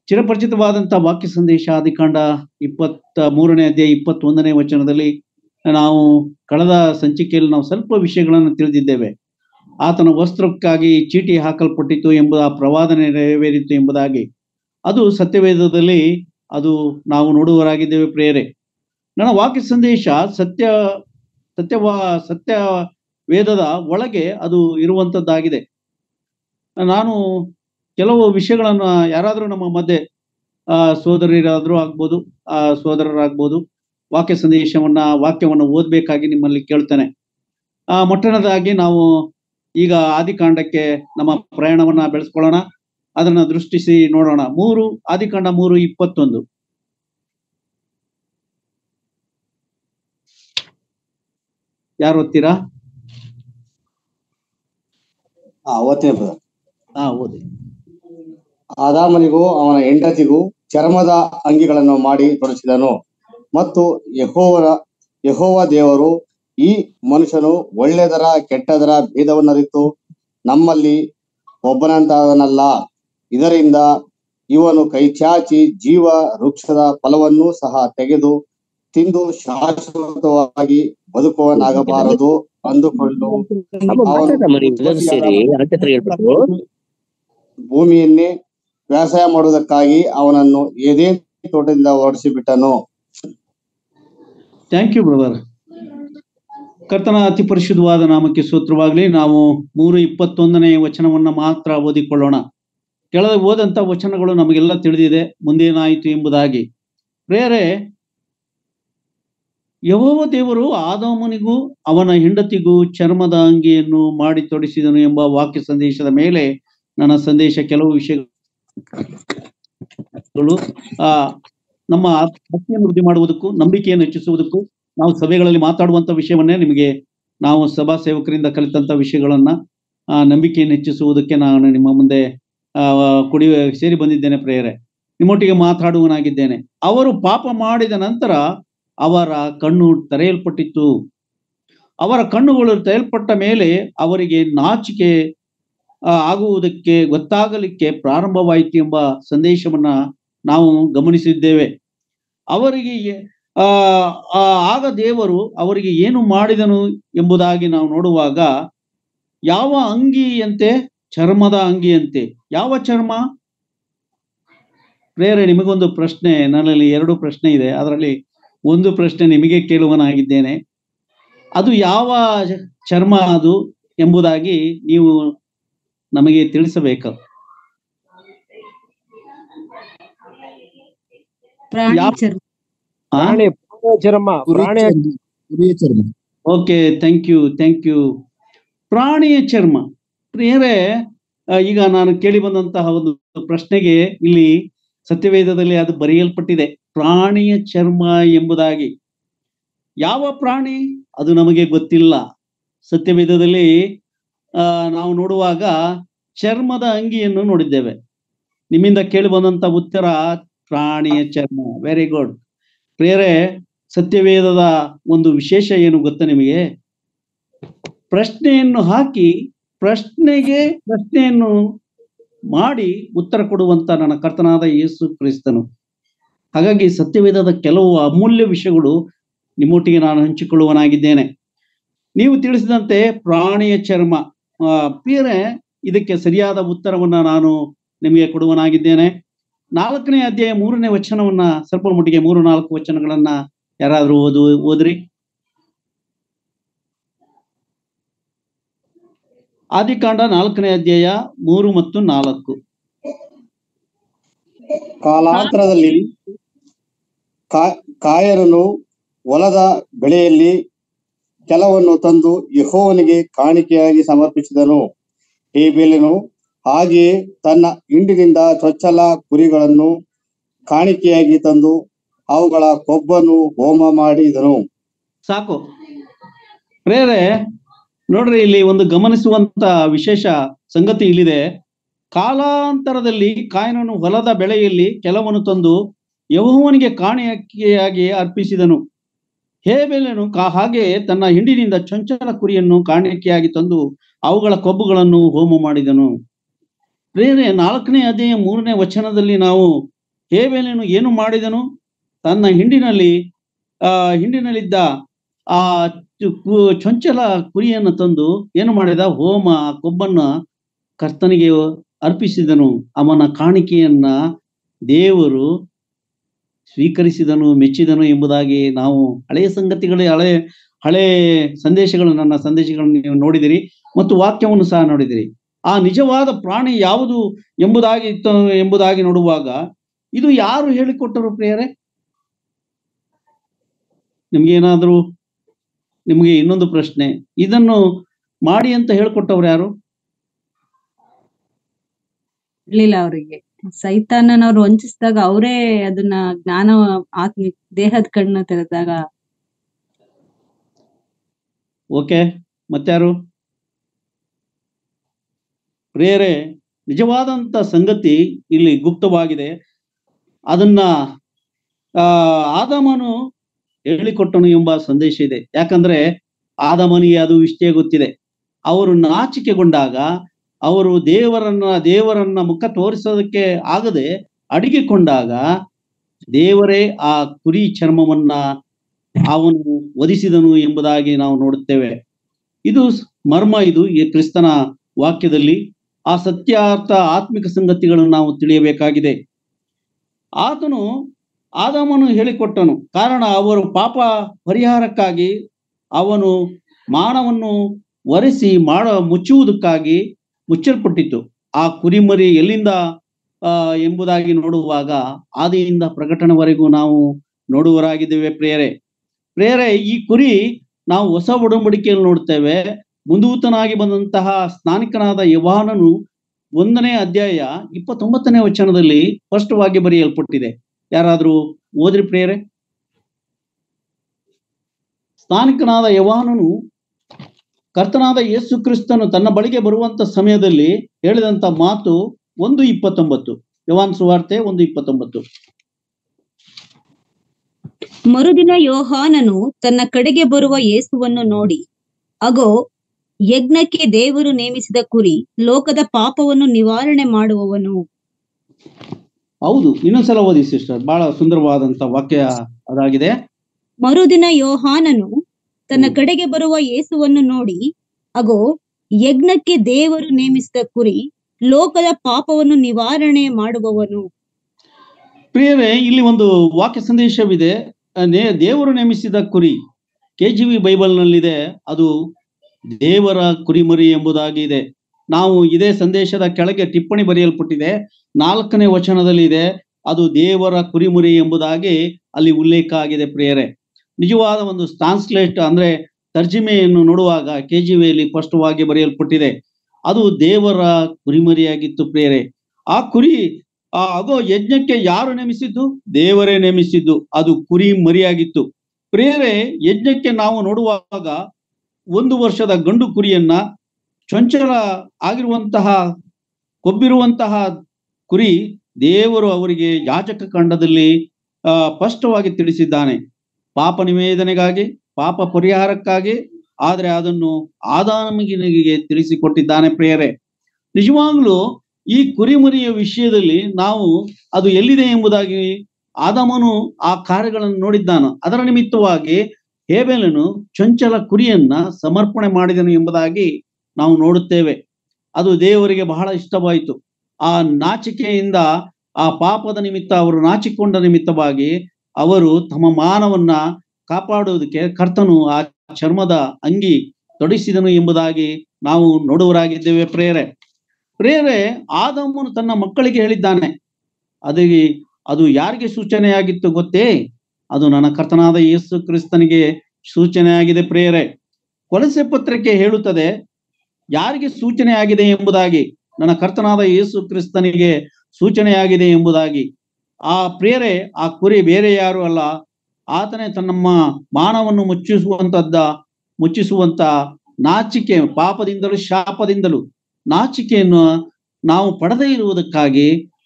ಚಿರಪರಿಚಿತವಾದಂಥ ವಾಕ್ಯ ಸಂದೇಶ ಆದಿಕಾಂಡ ಇಪ್ಪತ್ತ ಮೂರನೇ ಅಧ್ಯಾಯ ಇಪ್ಪತ್ತೊಂದನೇ ವಚನದಲ್ಲಿ ನಾವು ಕಳೆದ ಸಂಚಿಕೆಯಲ್ಲಿ ನಾವು ಸ್ವಲ್ಪ ವಿಷಯಗಳನ್ನು ತಿಳಿದಿದ್ದೇವೆ ಆತನ ವಸ್ತ್ರಕ್ಕಾಗಿ ಚೀಟಿ ಹಾಕಲ್ಪಟ್ಟಿತು ಎಂಬುದು ಆ ಪ್ರವಾದನೆ ನೆರವೇರಿತು ಎಂಬುದಾಗಿ ಅದು ಸತ್ಯವೇದದಲ್ಲಿ ಅದು ನಾವು ನೋಡುವರಾಗಿದ್ದೇವೆ ಪ್ರೇರೆ ನನ್ನ ವಾಕ್ಯ ಸಂದೇಶ ಸತ್ಯ ಸತ್ಯವಾ ಸತ್ಯ ವೇದದ ಒಳಗೆ ಅದು ಇರುವಂತದ್ದಾಗಿದೆ ನಾನು ಕೆಲವು ವಿಷಯಗಳನ್ನ ಯಾರಾದರೂ ನಮ್ಮ ಮಧ್ಯೆ ಆ ಸೋದರರಾದರೂ ಆಗ್ಬೋದು ಆ ಸೋದರರಾಗ್ಬೋದು ವಾಕ್ಯ ಸಂದೇಶವನ್ನ ವಾಕ್ಯವನ್ನ ಓದ್ಬೇಕಾಗಿ ನಿಮ್ಮಲ್ಲಿ ಕೇಳ್ತೇನೆ ಆ ಮೊಟ್ಟನದಾಗಿ ನಾವು ಈಗ ಆದಿಕಾಂಡಕ್ಕೆ ನಮ್ಮ ಪ್ರಯಾಣವನ್ನ ಬೆಳೆಸ್ಕೊಳ್ಳೋಣ ಅದನ್ನ ದೃಷ್ಟಿಸಿ ನೋಡೋಣ ಮೂರು ಆದಿಕಾಂಡ ಮೂರು ಇಪ್ಪತ್ತೊಂದು ಯಾರು ಓದ್ತೀರಾ ಹಾ ಓದ್ತೀನಿ brother. ಹಾ ಓದಿ ಆದಾಮನಿಗೂ ಅವನ ಹೆಂಡತಿಗೂ ಚರ್ಮದ ಅಂಗಿಗಳನ್ನು ಮಾಡಿ ತೊಡಿಸಿದನು ಮತ್ತು ಯಹೋವರ ಯಹೋವ ದೇವರು ಈ ಮನುಷ್ಯನು ಒಳ್ಳೆದರ ಕೆಟ್ಟದರ ಭೇದವನ್ನರಿತು ನಮ್ಮಲ್ಲಿ ಒಬ್ಬನಂತಾದನಲ್ಲ ಇದರಿಂದ ಇವನು ಕೈಚಾಚಿ ಜೀವ ವೃಕ್ಷದ ಫಲವನ್ನೂ ಸಹ ತೆಗೆದು ತಿಂದು ಶಾಶ್ವತವಾಗಿ ಬದುಕುವನಾಗಬಾರದು ಅಂದುಕೊಂಡು ಅಮ್ಮ ಮಾತಾಡಮ್ಮ ನೀವು ಎಲ್ಲರೂ ಸೇರಿ ಆಚೆ ಹತ್ರ ಹೇಳ್ಬಿಟ್ಟು ಭೂಮಿಯನ್ನೇ ವ್ಯವಸಾಯ ಮಾಡುವುದಕ್ಕಾಗಿ ಅವನನ್ನು ಏದೇನ್ ತೋಟದಿಂದ ಹೊರಡಿಸಿ ಬಿಟ್ಟನು ಥ್ಯಾಂಕ್ ಯು ಬ್ರದರ್ ಕರ್ತನ ಅತಿ ಪರಿಶುದ್ಧವಾದ ನಾಮಕ್ಕೆ ಸೂತ್ರವಾಗಲಿ ನಾವು ಮೂರು ಇಪ್ಪತ್ತೊಂದನೇ ವಚನವನ್ನ ಮಾತ್ರ ಓದಿಕೊಳ್ಳೋಣ ಕೆಳಗೆ ಓದಂತ ವಚನಗಳು ನಮಗೆಲ್ಲ ತಿಳಿದಿದೆ ಮುಂದೇನಾಯಿತು ಎಂಬುದಾಗಿ ಪ್ರೇರೆ ಯಹೋವ ದೇವರು ಆದಾಮನಿಗೂ ಅವನ ಹೆಂಡತಿಗೂ ಚರ್ಮದ ಅಂಗಿಯನ್ನು ಮಾಡಿ ತೊಡಿಸಿದನು ಎಂಬ ವಾಕ್ಯ ಸಂದೇಶದ ಮೇಲೆ ನನ್ನ ಸಂದೇಶ ಕೆಲವು ವಿಷಯಗಳು ಆ ನಮ್ಮ ಭಕ್ತಿಯನ್ನು ವೃದ್ಧಿ ಮಾಡುವುದಕ್ಕೂ ನಂಬಿಕೆಯನ್ನು ಹೆಚ್ಚಿಸುವುದಕ್ಕೂ ನಾವು ಸಭೆಗಳಲ್ಲಿ ಮಾತಾಡುವಂತ ವಿಷಯವನ್ನೇ ನಿಮಗೆ ನಾವು ಸಭಾ ಸೇವಕರಿಂದ ಕಲಿತಂತ ವಿಷಯಗಳನ್ನ ಆ ನಂಬಿಕೆಯನ್ನು ಹೆಚ್ಚಿಸುವುದಕ್ಕೆ ನಾನು ನಿಮ್ಮ ಮುಂದೆ ಆ ಕುಡಿ ಸೇರಿ ಬಂದಿದ್ದೇನೆ ಪ್ರೇಯರೆ ನಿಮ್ಮೊಟ್ಟಿಗೆ ಮಾತಾಡುವನಾಗಿದ್ದೇನೆ ಅವರು ಪಾಪ ಮಾಡಿದ ನಂತರ ಅವರ ಕಣ್ಣು ತೆರೆಯಲ್ಪಟ್ಟಿತ್ತು ಅವರ ಕಣ್ಣುಗಳು ತೆರೆಯಲ್ಪಟ್ಟ ಮೇಲೆ ಅವರಿಗೆ ನಾಚಿಕೆ ಆ, ಆಗುವುದಕ್ಕೆ ಗೊತ್ತಾಗಲಿಕ್ಕೆ ಪ್ರಾರಂಭವಾಯಿತು ಎಂಬ ಸಂದೇಶವನ್ನ ನಾವು ಗಮನಿಸಿದ್ದೇವೆ ಅವರಿಗೆ ಎ- ಆ ಆ, ಆಗ ದೇವರು ಅವರಿಗೆ ಏನು ಮಾಡಿದನು ಎಂಬುದಾಗಿ ನಾವು ನೋಡುವಾಗ ಯಾವ ಅಂಗಿಯಂತೆ ಚರ್ಮದ ಅಂಗಿಯಂತೆ ಯಾವ ಚರ್ಮ ಪ್ರೇರೆ ನಿಮಗೊಂದು ಪ್ರಶ್ನೆ ನನ್ನಲ್ಲಿ ಎರಡು ಪ್ರಶ್ನೆ ಇದೆ ಅದರಲ್ಲಿ ಒಂದು ಪ್ರಶ್ನೆ ನಿಮಗೆ ಕೇಳುವನಾಗಿದ್ದೇನೆ ಅದು ಯಾವ ಚರ್ಮ ಅದು ಎಂಬುದಾಗಿ ನೀವು ನಮಗೆ ತಿಳಿಸಬೇಕು ಪ್ರಾಣಿ ಯಾವ- ಚರ್ಮ ಪ್ರಾಣಿ ಪ್ರಾಣಿಯ ಚರ್ಮ ಪ್ರಾಣಿಯ ಕುರಿಯ ಚರ್ಮ okay thank you thank you ಪ್ರಾಣಿಯ ಚರ್ಮ ಪ್ರಿಯರೇ ಆ, ಈಗ ನಾನು ಕೇಳಿ ಬಂದಂತಹ ಒಂದು ಪ್ರಶ್ನೆಗೆ ಇಲ್ಲಿ ಸತ್ಯವೇದದಲ್ಲಿ ಅದು ಬರೆಯಲ್ಪಟ್ಟಿದೆ ಪ್ರಾಣಿಯ ಚರ್ಮ ಎಂಬುದಾಗಿ ಯಾವ ಪ್ರಾಣಿ ಅದು ನಮಗೆ ಗೊತ್ತಿಲ್ಲ ಸತ್ಯವೇದದಲ್ಲಿ ಆ, ನಾವು ನೋಡುವಾಗ ಚರ್ಮದ ಅಂಗಿಯನ್ನು ನೋಡಿದ್ದೇವೆ ನಿಮ್ಮಿಂದ ಕೇಳಿ ಬಂದಂತ ಉತ್ತರ ಪ್ರಾಣಿಯ ಚರ್ಮ ವೆರಿ ಗುಡ್ ಪ್ರಿಯರೇ ಸತ್ಯವೇದದ ಒಂದು ವಿಶೇಷ ಏನು ಗೊತ್ತಾ ನಿಮಗೆ ಪ್ರಶ್ನೆಯನ್ನು ಹಾಕಿ ಪ್ರಶ್ನೆಗೆ ಪ್ರಶ್ನೆಯನ್ನು ಮಾಡಿ ಉತ್ತರ ಕೊಡುವಂತ ನನ್ನ ಕರ್ತನಾದ ಯೇಸು ಕ್ರಿಸ್ತನು ಹಾಗಾಗಿ ಸತ್ಯವೇದದ ಕೆಲವು ಅಮೂಲ್ಯ ವಿಷಯಗಳು ನಿಮ್ಮೊಟ್ಟಿಗೆ ನಾನು ಹಂಚಿಕೊಳ್ಳುವನಾಗಿದ್ದೇನೆ ನೀವು ತಿಳಿಸಿದಂತೆ ಪ್ರಾಣಿಯ ಚರ್ಮ ಆ, ಪ್ರಿಯರೇ ಇದಕ್ಕೆ ಸರಿಯಾದ ಉತ್ತರವನ್ನ ನಾನು ನಿಮಗೆ ಕೊಡುವನಾಗಿದ್ದೇನೆ ನಾಲ್ಕನೇ ಅಧ್ಯಾಯ ಮೂರನೇ ವಚನವನ್ನ ಸ್ವಲ್ಪ ಮಟ್ಟಿಗೆ ಮೂರು ನಾಲ್ಕು ವಚನಗಳನ್ನ ಯಾರಾದ್ರೂ ಓದು ಓದ್ರಿ ಆದಿಕಾಂಡ ನಾಲ್ಕನೇ ಅಧ್ಯಾಯ ಮೂರು ಮತ್ತು ನಾಲ್ಕು ಕಾಲಾಂತರದಲ್ಲಿ ಕಾ- ಕಾಯರನು ಹೊಲದ ಬೆಳೆಯಲ್ಲಿ ಕೆಲವನ್ನು ತಂದು ಯೆಹೋವನಿಗೆ ಕಾಣಿಕೆಯಾಗಿ ಸಮರ್ಪಿಸಿದನು ಹೇಬೇಲನು ಹಾಗೆಯೇ ತನ್ನ ಹಿಂಡಿನಿಂದ ಚೊಚ್ಚಲ ಕುರಿಗಳನ್ನು ಕಾಣಿಕೆಯಾಗಿ ತಂದು ಅವುಗಳ ಕೊಬ್ಬನ್ನು ಹೋಮ ಮಾಡಿದನು ಸಾಕು ಪ್ರೇರೆ ನೋಡ್ರಿ ಇಲ್ಲಿ ಒಂದು ಗಮನಿಸುವಂತ ವಿಶೇಷ ಸಂಗತಿ ಇಲ್ಲಿದೆ ಕಾಲಾಂತರದಲ್ಲಿ ಕಾಯನನು ಹೊಲದ ಬೆಳೆಯಲ್ಲಿ ಕೆಲವನ್ನು ತಂದು ಯಹೋವನಿಗೆ ಕಾಣಿಕೆಯಾಗಿ ಅರ್ಪಿಸಿದನು ಹೇಬೆಲನು ಕಾ ಹಾಗೆ ತನ್ನ ಹಿಂಡಿನಿಂದ ಚೊಂಚಲ ಕುರಿಯನ್ನು ಕಾಣಿಕೆಯಾಗಿ ತಂದು ಅವುಗಳ ಕೊಬ್ಬುಗಳನ್ನು ಹೋಮ ಮಾಡಿದನು ಪ್ರೇರೆ ನಾಲ್ಕನೇ ಅಧ್ಯಾಯ ಮೂರನೇ ವಚನದಲ್ಲಿ ನಾವು ಹೇಬೇಲನು ಏನು ಮಾಡಿದನು ತನ್ನ ಹಿಂಡಿನಲ್ಲಿ ಆ ಹಿಂಡಿನಲ್ಲಿದ್ದ ಆ ಚು- ಕು- ಚೊಂಚಲ ಕುರಿಯನ್ನು ತಂದು ಏನು ಮಾಡಿದ ಹೋಮ ಆ ಕೊಬ್ಬನ್ನ ಕರ್ತನಿಗೆ ಅರ್ಪಿಸಿದನು ಅವನ ಕಾಣಿಕೆಯನ್ನ ದೇವರು ಸ್ವೀಕರಿಸಿದನು ಮೆಚ್ಚಿದನು ಎಂಬುದಾಗಿ ನಾವು ಹಳೆಯ ಸಂಗತಿಗಳು ಹಳೆ ಹಳೆ ಸಂದೇಶಗಳು ನನ್ನ ಸಂದೇಶಗಳನ್ನು ನೀವು ನೋಡಿದಿರಿ ಮತ್ತು ವಾಕ್ಯವನ್ನು ಸಹ ನೋಡಿದಿರಿ ಆ ನಿಜವಾದ ಪ್ರಾಣಿ ಯಾವುದು ಎಂಬುದಾಗಿ ಇತ್ತು ಎಂಬುದಾಗಿ ನೋಡುವಾಗ ಇದು ಯಾರು ಹೇಳಿಕೊಟ್ಟರು ಪ್ರಿಯರೇ ನಿಮ್ಗೆ ಏನಾದರೂ ನಿಮಗೆ ಇನ್ನೊಂದು ಪ್ರಶ್ನೆ ಇದನ್ನು ಮಾಡಿ ಅಂತ ಹೇಳ್ಕೊಟ್ಟವ್ರು ಯಾರು ಇರ್ಲಿಲ್ಲ ಅವರಿಗೆ ಸೈತಾನನವ್ರು ವಂಚಿಸಿದಾಗ ಅವರೇ ಅದನ್ನ ಜ್ಞಾನ ಆತ್ಮ ದೇಹದ ಕಣ್ಣು ತೆರೆದಾಗ ಓಕೆ ಮತ್ತಾರು ಪ್ರೇರೆ ನಿಜವಾದಂತ ಸಂಗತಿ ಇಲ್ಲಿ ಗುಪ್ತವಾಗಿದೆ ಅದನ್ನ ಆ ಆದಮನು ಹೇಳಿಕೊಟ್ಟನು ಎಂಬ ಸಂದೇಶ ಇದೆ ಯಾಕಂದ್ರೆ ಆದಮನಿಗೆ ಅದು ವಿಷಯ ಗೊತ್ತಿದೆ ಅವರು ನಾಚಿಕೆಗೊಂಡಾಗ ಅವರು ದೇವರನ್ನ ದೇವರನ್ನ ಮುಖ ತೋರಿಸೋದಕ್ಕೆ ಆಗದೆ ಅಡಿಗೆಕೊಂಡಾಗ ದೇವರೇ ಆ ಕುರಿ ಚರ್ಮವನ್ನ ಅವನು ವಧಿಸಿದನು ಎಂಬುದಾಗಿ ನಾವು ನೋಡುತ್ತೇವೆ ಇದು ಸ್- ಮರ್ಮ ಇದು ಈ ಕ್ರಿಸ್ತನ ವಾಕ್ಯದಲ್ಲಿ ಆ ಸತ್ಯಾರ್ಥ ಆತ್ಮಿಕ ಸಂಗತಿಗಳನ್ನು ನಾವು ತಿಳಿಯಬೇಕಾಗಿದೆ ಆತನು ಆದಾಮನು ಹೇಳಿಕೊಟ್ಟನು ಕಾರಣ ಅವರು ಪಾಪ ಪರಿಹಾರಕ್ಕಾಗಿ ಅವನು ಮಾನವನ್ನು ಒರೆಸಿ ಮಾಡ ಮುಚ್ಚುವುದಕ್ಕಾಗಿ ಮುಚ್ಚಲ್ಪಟ್ಟಿತು ಆ ಕುರಿಮರಿ ಎಲ್ಲಿಂದ ಆ, ಎಂಬುದಾಗಿ ನೋಡುವಾಗ ಆದಿಯಿಂದ ಪ್ರಕಟಣವರೆಗೂ ನಾವು ನೋಡುವರಾಗಿದ್ದೇವೆ ಪ್ರೇರೆ ಪ್ರೇರೆ ಈ ಕುರಿ ನಾವು ಹೊಸ ಒಡಂಬಡಿಕೆಯಲ್ಲಿ ನೋಡ್ತೇವೆ ಮುಂದೂತನಾಗಿ ಬಂದಂತಹ ಸ್ನಾನಿಕನಾದ ಯವಾನನು ಒಂದನೇ ಅಧ್ಯಾಯ ಇಪ್ಪತ್ತೊಂಬತ್ತನೇ ವಚನದಲ್ಲಿ ಸ್ಪಷ್ಟವಾಗಿ ಬರೆಯಲ್ಪಟ್ಟಿದೆ ಯಾರಾದ್ರೂ ಓದ್ರಿ ಪ್ರೇರೆ ಸ್ನಾನಿಕನಾದ ಯವಾನನು ಕರ್ತನಾದ ಯೇಸು ಕ್ರಿಸ್ತನು ತನ್ನ ಬಳಿಗೆ ಬರುವಂತ ಸಮಯದಲ್ಲಿ ಹೇಳಿದಂತ ಮಾತು ಒಂದು ಇಪ್ಪತ್ತೊಂಬತ್ತು ಯವಾನ್ ಸುವಾರ್ತೆ ಒಂದು ಇಪ್ಪತ್ತೊಂಬತ್ತು ಮರುದಿನ ಯೋಹಾನನು ತನ್ನ ಕಡೆಗೆ ಬರುವ ಯೇಸುವನ್ನು ನೋಡಿ ಅಗೋ ಯಜ್ಞಕ್ಕೆ ದೇವರು ನೇಮಿಸಿದ ಕುರಿ ಲೋಕದ ಪಾಪವನ್ನು ನಿವಾರಣೆ ಮಾಡುವವನು ಹೌದು ಇನ್ನೊಂದ್ಸಲ ಓದಿ ಸಿಸ್ಟರ್ ಬಹಳ ಸುಂದರವಾದಂತ ವಾಕ್ಯ ಅದಾಗಿದೆ ಮರುದಿನ ಯೋಹಾನನು ತನ್ನ ಹ್ಮ್. ಕಡೆಗೆ ಬರುವ ಯೇಸುವನ್ನು ನೋಡಿ ಅಗೋ ಯಜ್ಞಕ್ಕೆ ದೇವರು ನೇಮಿಸಿದ ಕುರಿ ಲೋಕದ ಪಾಪವನ್ನು ನಿವಾರಣೆ ಮಾಡುವವನು ಪ್ರಿಯರೇ ಇಲ್ಲಿ ಒಂದು ವಾಕ್ಯ ಸಂದೇಶವಿದೆ ಆ, ನೇ- ದೇವರು ನೇಮಿಸಿದ ಕುರಿ ಕೆ ಜಿ ವಿ ಬೈಬಲ್ನಲ್ಲಿದೆ ಅದು ದೇವರ ಕುರಿಮರಿ ಎಂಬುದಾಗಿ ಇದೆ ನಾವು ಇದೇ ಸಂದೇಶದ ಕೆಳಗೆ ಟಿಪ್ಪಣಿ ಬರೆಯಲ್ಪಟ್ಟಿದೆ ನಾಲ್ಕನೇ ವಚನದಲ್ಲಿ ಇದೆ ಅದು ದೇವರ ಕುರಿಮರಿ ಎಂಬುದಾಗಿ ಅಲ್ಲಿ ಉಲ್ಲೇಖ ಆಗಿದೆ ಪ್ರಿಯರೇ ನಿಜವಾದ ಒಂದು ಟ್ರಾನ್ಸ್ಲೇಟ್ ಅಂದ್ರೆ ತರ್ಜಿಮೆಯನ್ನು ನೋಡುವಾಗ ಕೆ ಜಿ ವಿಯಲ್ಲಿ ಸ್ಪಷ್ಟವಾಗಿ ಬರೆಯಲ್ಪಟ್ಟಿದೆ ಅದು ದೇವರ ಕುರಿಮರಿಯಾಗಿತ್ತು ಪ್ರಿಯರೇ ಆ ಕುರಿ ಆ ಅಗೋ ಯಜ್ಞಕ್ಕೆ ಯಾರು ನೇಮಿಸಿದ್ದು ದೇವರೇ ನೇಮಿಸಿದ್ದು ಅದು ಕುರಿ ಮರಿಯಾಗಿತ್ತು ಪ್ರಿಯರೇ ಯಜ್ಞಕ್ಕೆ ನಾವು ನೋಡುವಾಗ ಒಂದು ವರ್ಷದ ಗಂಡು ಕುರಿಯನ್ನ ಚೊಂಚಲ ಆಗಿರುವಂತಹ ಕೊಬ್ಬಿರುವಂತಹ ಕುರಿ ದೇವರು ಅವರಿಗೆ ಯಾಜಕ ಖಂಡದಲ್ಲಿ ಆ ಸ್ಪಷ್ಟವಾಗಿ ತಿಳಿಸಿದ್ದಾನೆ ಪಾಪ ನಿವೇದನೆಗಾಗಿ ಪಾಪ ಪರಿಹಾರಕ್ಕಾಗಿ ಆದರೆ ಅದನ್ನು ಆದಾಮಿಗೆ ತಿಳಿಸಿಕೊಟ್ಟಿದ್ದಾನೆ ಪ್ರಿಯರೇ ನಿಜವಾಗ್ಲೂ ಈ ಕುರಿಮರಿಯ ವಿಷಯದಲ್ಲಿ ನಾವು ಅದು ಎಲ್ಲಿದೆ ಎಂಬುದಾಗಿ ಆದಾಮನು ಆ ಕಾರ್ಯಗಳನ್ನು ನೋಡಿದ್ದಾನ ಅದರ ನಿಮಿತ್ತವಾಗಿ ಹೇಬೇಲನು ಚೊಂಚಲ ಕುರಿಯನ್ನ ಸಮರ್ಪಣೆ ಮಾಡಿದನು ಎಂಬುದಾಗಿ ನಾವು ನೋಡುತ್ತೇವೆ ಅದು ದೇವರಿಗೆ ಬಹಳ ಇಷ್ಟವಾಯಿತು ಆ ನಾಚಿಕೆಯಿಂದ ಆ ಪಾಪದ ನಿಮಿತ್ತ ಅವರು ನಾಚಿಕೊಂಡ ನಿಮಿತ್ತವಾಗಿ ಅವರು ತಮ್ಮ ಮಾನವನ್ನ ಕಾಪಾಡುವುದಕ್ಕೆ ಕರ್ತನು ಆ ಚರ್ಮದ ಅಂಗಿ ತೊಡಿಸಿದನು ಎಂಬುದಾಗಿ ನಾವು ನೋಡುವರಾಗಿದ್ದೇವೆ ಪ್ರೇರೆ ಪ್ರೇರೆ ಆದಮ್ಮನು ತನ್ನ ಮಕ್ಕಳಿಗೆ ಹೇಳಿದ್ದಾನೆ ಅದು ಅದು ಯಾರಿಗೆ ಸೂಚನೆಯಾಗಿತ್ತು ಗೊತ್ತೇ ಅದು ನನ್ನ ಕರ್ತನಾದ ಯೇಸು ಕ್ರಿಸ್ತನಿಗೆ ಸೂಚನೆಯಾಗಿದೆ ಪ್ರೇರೆ ಕೊಲಸೆ ಪತ್ರಿಕೆ ಹೇಳುತ್ತದೆ ಯಾರಿಗೆ ಸೂಚನೆಯಾಗಿದೆ ಎಂಬುದಾಗಿ ನನ್ನ ಕರ್ತನಾದ ಯೇಸು ಕ್ರಿಸ್ತನಿಗೆ ಸೂಚನೆಯಾಗಿದೆ ಎಂಬುದಾಗಿ ಆ ಪ್ರೇರೆ ಆ ಕುರಿ ಬೇರೆ ಯಾರು ಅಲ್ಲ ಆತನೇ ತನ್ನಮ್ಮ ಮಾನವನ್ನು ಮುಚ್ಚಿಸುವಂತದ್ದ ಮುಚ್ಚಿಸುವಂತ ನಾಚಿಕೆ ಪಾಪದಿಂದಲೂ ಶಾಪದಿಂದಲೂ ನಾಚಿಕೆಯನ್ನು ನಾವು ಪಡೆದೇ ಇರುವುದಕ್ಕಾಗಿ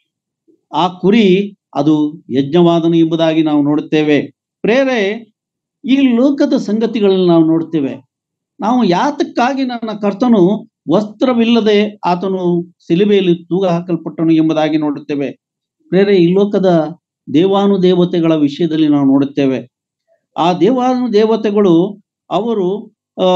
ಆ ಕುರಿ ಅದು ಯಜ್ಞವಾದನು ಎಂಬುದಾಗಿ ನಾವು ನೋಡುತ್ತೇವೆ ಪ್ರೇರೆ ಈ ಲೋಕದ ಸಂಗತಿಗಳಲ್ಲಿ ನಾವು ನೋಡ್ತೇವೆ ನಾವು ಯಾತಕ್ಕಾಗಿ ನನ್ನ ಕರ್ತನು ವಸ್ತ್ರವಿಲ್ಲದೆ ಆತನು ಸಿಲುಬೆಯಲ್ಲಿ ತೂಗ ಹಾಕಲ್ಪಟ್ಟನು ಎಂಬುದಾಗಿ ನೋಡುತ್ತೇವೆ ಪ್ರೇರೆ ಈ ಲೋಕದ ದೇವಾನುದೇವತೆಗಳ ವಿಷಯದಲ್ಲಿ ನಾವು ನೋಡುತ್ತೇವೆ ಆ ದೇವಾನುದೇವತೆಗಳು ಅವರು ಆ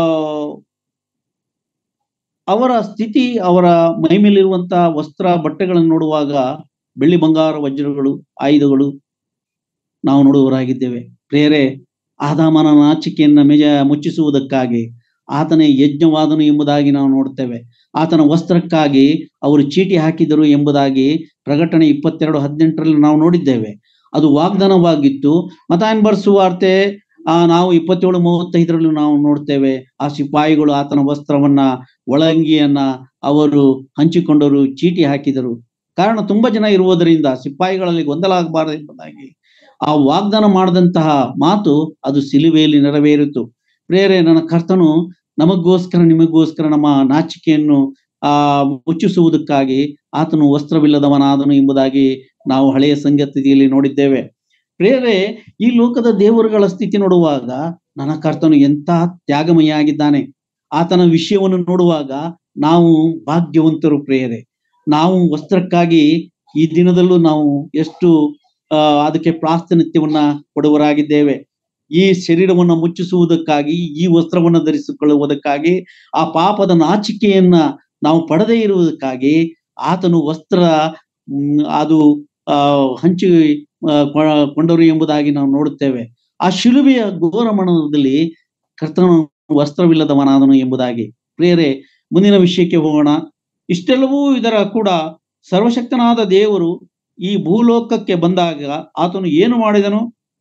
ಅವರ ಸ್ಥಿತಿ ಅವರ ಮೈ ಮೇಲಿರುವಂತಹ ವಸ್ತ್ರ ಬಟ್ಟೆಗಳನ್ನು ನೋಡುವಾಗ ಬೆಳ್ಳಿ ಬಂಗಾರ ವಜ್ರಗಳು ಆಯುಧಗಳು ನಾವು ನೋಡುವವರಾಗಿದ್ದೇವೆ ಪ್ರೇರೆ ಆದಾಮನ ನಾಚಿಕೆಯನ್ನ ಮೆಜ ಮುಚ್ಚಿಸುವುದಕ್ಕಾಗಿ ಆತನೇ ಯಜ್ಞವಾದನು ಎಂಬುದಾಗಿ ನಾವು ನೋಡ್ತೇವೆ ಆತನ ವಸ್ತ್ರಕ್ಕಾಗಿ ಅವರು ಚೀಟಿ ಹಾಕಿದರು ಎಂಬುದಾಗಿ ಪ್ರಕಟಣೆ ಇಪ್ಪತ್ತೆರಡು ಹದಿನೆಂಟರಲ್ಲಿ ನಾವು ನೋಡಿದ್ದೇವೆ ಅದು ವಾಗ್ದಾನವಾಗಿತ್ತು ಮತಾಯನ್ ಬರ್ಸುವಾರ್ತೆ ಆ ನಾವು ಇಪ್ಪತ್ತೇಳು ಮೂವತ್ತೈದರಲ್ಲಿ ನಾವು ನೋಡ್ತೇವೆ ಆ ಸಿಪಾಯಿಗಳು ಆತನ ವಸ್ತ್ರವನ್ನ ಒಳಂಗಿಯನ್ನ ಅವರು ಹಂಚಿಕೊಂಡರು ಚೀಟಿ ಹಾಕಿದರು ಕಾರಣ ತುಂಬಾ ಜನ ಇರುವುದರಿಂದ ಸಿಪಾಯಿಗಳಲ್ಲಿ ಗೊಂದಲ ಆಗಬಾರದು ಎಂಬುದಾಗಿ ಆ ವಾಗ್ದಾನ ಮಾಡಿದಂತಹ ಮಾತು ಅದು ಸಿಲುವೆಯಲ್ಲಿ ನೆರವೇರಿತು ಪ್ರೇರೆ ನನ್ನ ಕರ್ತನು ನಮಗೋಸ್ಕರ ನಿಮಗೋಸ್ಕರ ನಮ್ಮ ನಾಚಿಕೆಯನ್ನು ಆ ಮುಚ್ಚಿಸುವುದಕ್ಕಾಗಿ ಆತನು ವಸ್ತ್ರವಿಲ್ಲದವನಾದನು ಎಂಬುದಾಗಿ ನಾವು ಹಳೆಯ ಸಂಗತಿಯಲ್ಲಿ ನೋಡಿದ್ದೇವೆ ಪ್ರೇರೆ ಈ ಲೋಕದ ದೇವರುಗಳ ಸ್ಥಿತಿ ನೋಡುವಾಗ ನನ್ನ ಕರ್ತನು ಎಂತ ತ್ಯಾಗಮಯ ಆಗಿದ್ದಾನೆ ಆತನ ವಿಷಯವನ್ನು ನೋಡುವಾಗ ನಾವು ಭಾಗ್ಯವಂತರು ಪ್ರೇರೆ ನಾವು ವಸ್ತ್ರಕ್ಕಾಗಿ ಈ ದಿನದಲ್ಲೂ ನಾವು ಎಷ್ಟು ಆ ಅದಕ್ಕೆ ಪ್ರಾರ್ಥನಿತ್ಯವನ್ನ ಕೊಡುವರಾಗಿದ್ದೇವೆ ಈ ಶರೀರವನ್ನ ಮುಚ್ಚಿಸುವುದಕ್ಕಾಗಿ ಈ ವಸ್ತ್ರವನ್ನ ಧರಿಸಿಕೊಳ್ಳುವುದಕ್ಕಾಗಿ ಆ ಪಾಪದ ನಾಚಿಕೆಯನ್ನ ನಾವು ಪಡೆದೇ ಇರುವುದಕ್ಕಾಗಿ ಆತನು ವಸ್ತ್ರ ಹ್ಮ್, ಅದು ಆ ಹಂಚಿ ಆ, ಕೊ- ಕೊಂಡರು ಎಂಬುದಾಗಿ ನಾವು ನೋಡುತ್ತೇವೆ ಆ ಶಿಲುಬೆಯ ಘೋರ ಮರಣದಲ್ಲಿ ಕರ್ತನು ವಸ್ತ್ರವಿಲ್ಲದವನಾದನು ಎಂಬುದಾಗಿ ಪ್ರೇರೆ ಮುಂದಿನ ವಿಷಯಕ್ಕೆ ಹೋಗೋಣ ಇಷ್ಟೆಲ್ಲವೂ ಇದರ ಕೂಡ ಸರ್ವಶಕ್ತನಾದ ದೇವರು ಈ ಭೂಲೋಕಕ್ಕೆ ಬಂದಾಗ ಆತನು ಏನು ಮಾಡಿದನು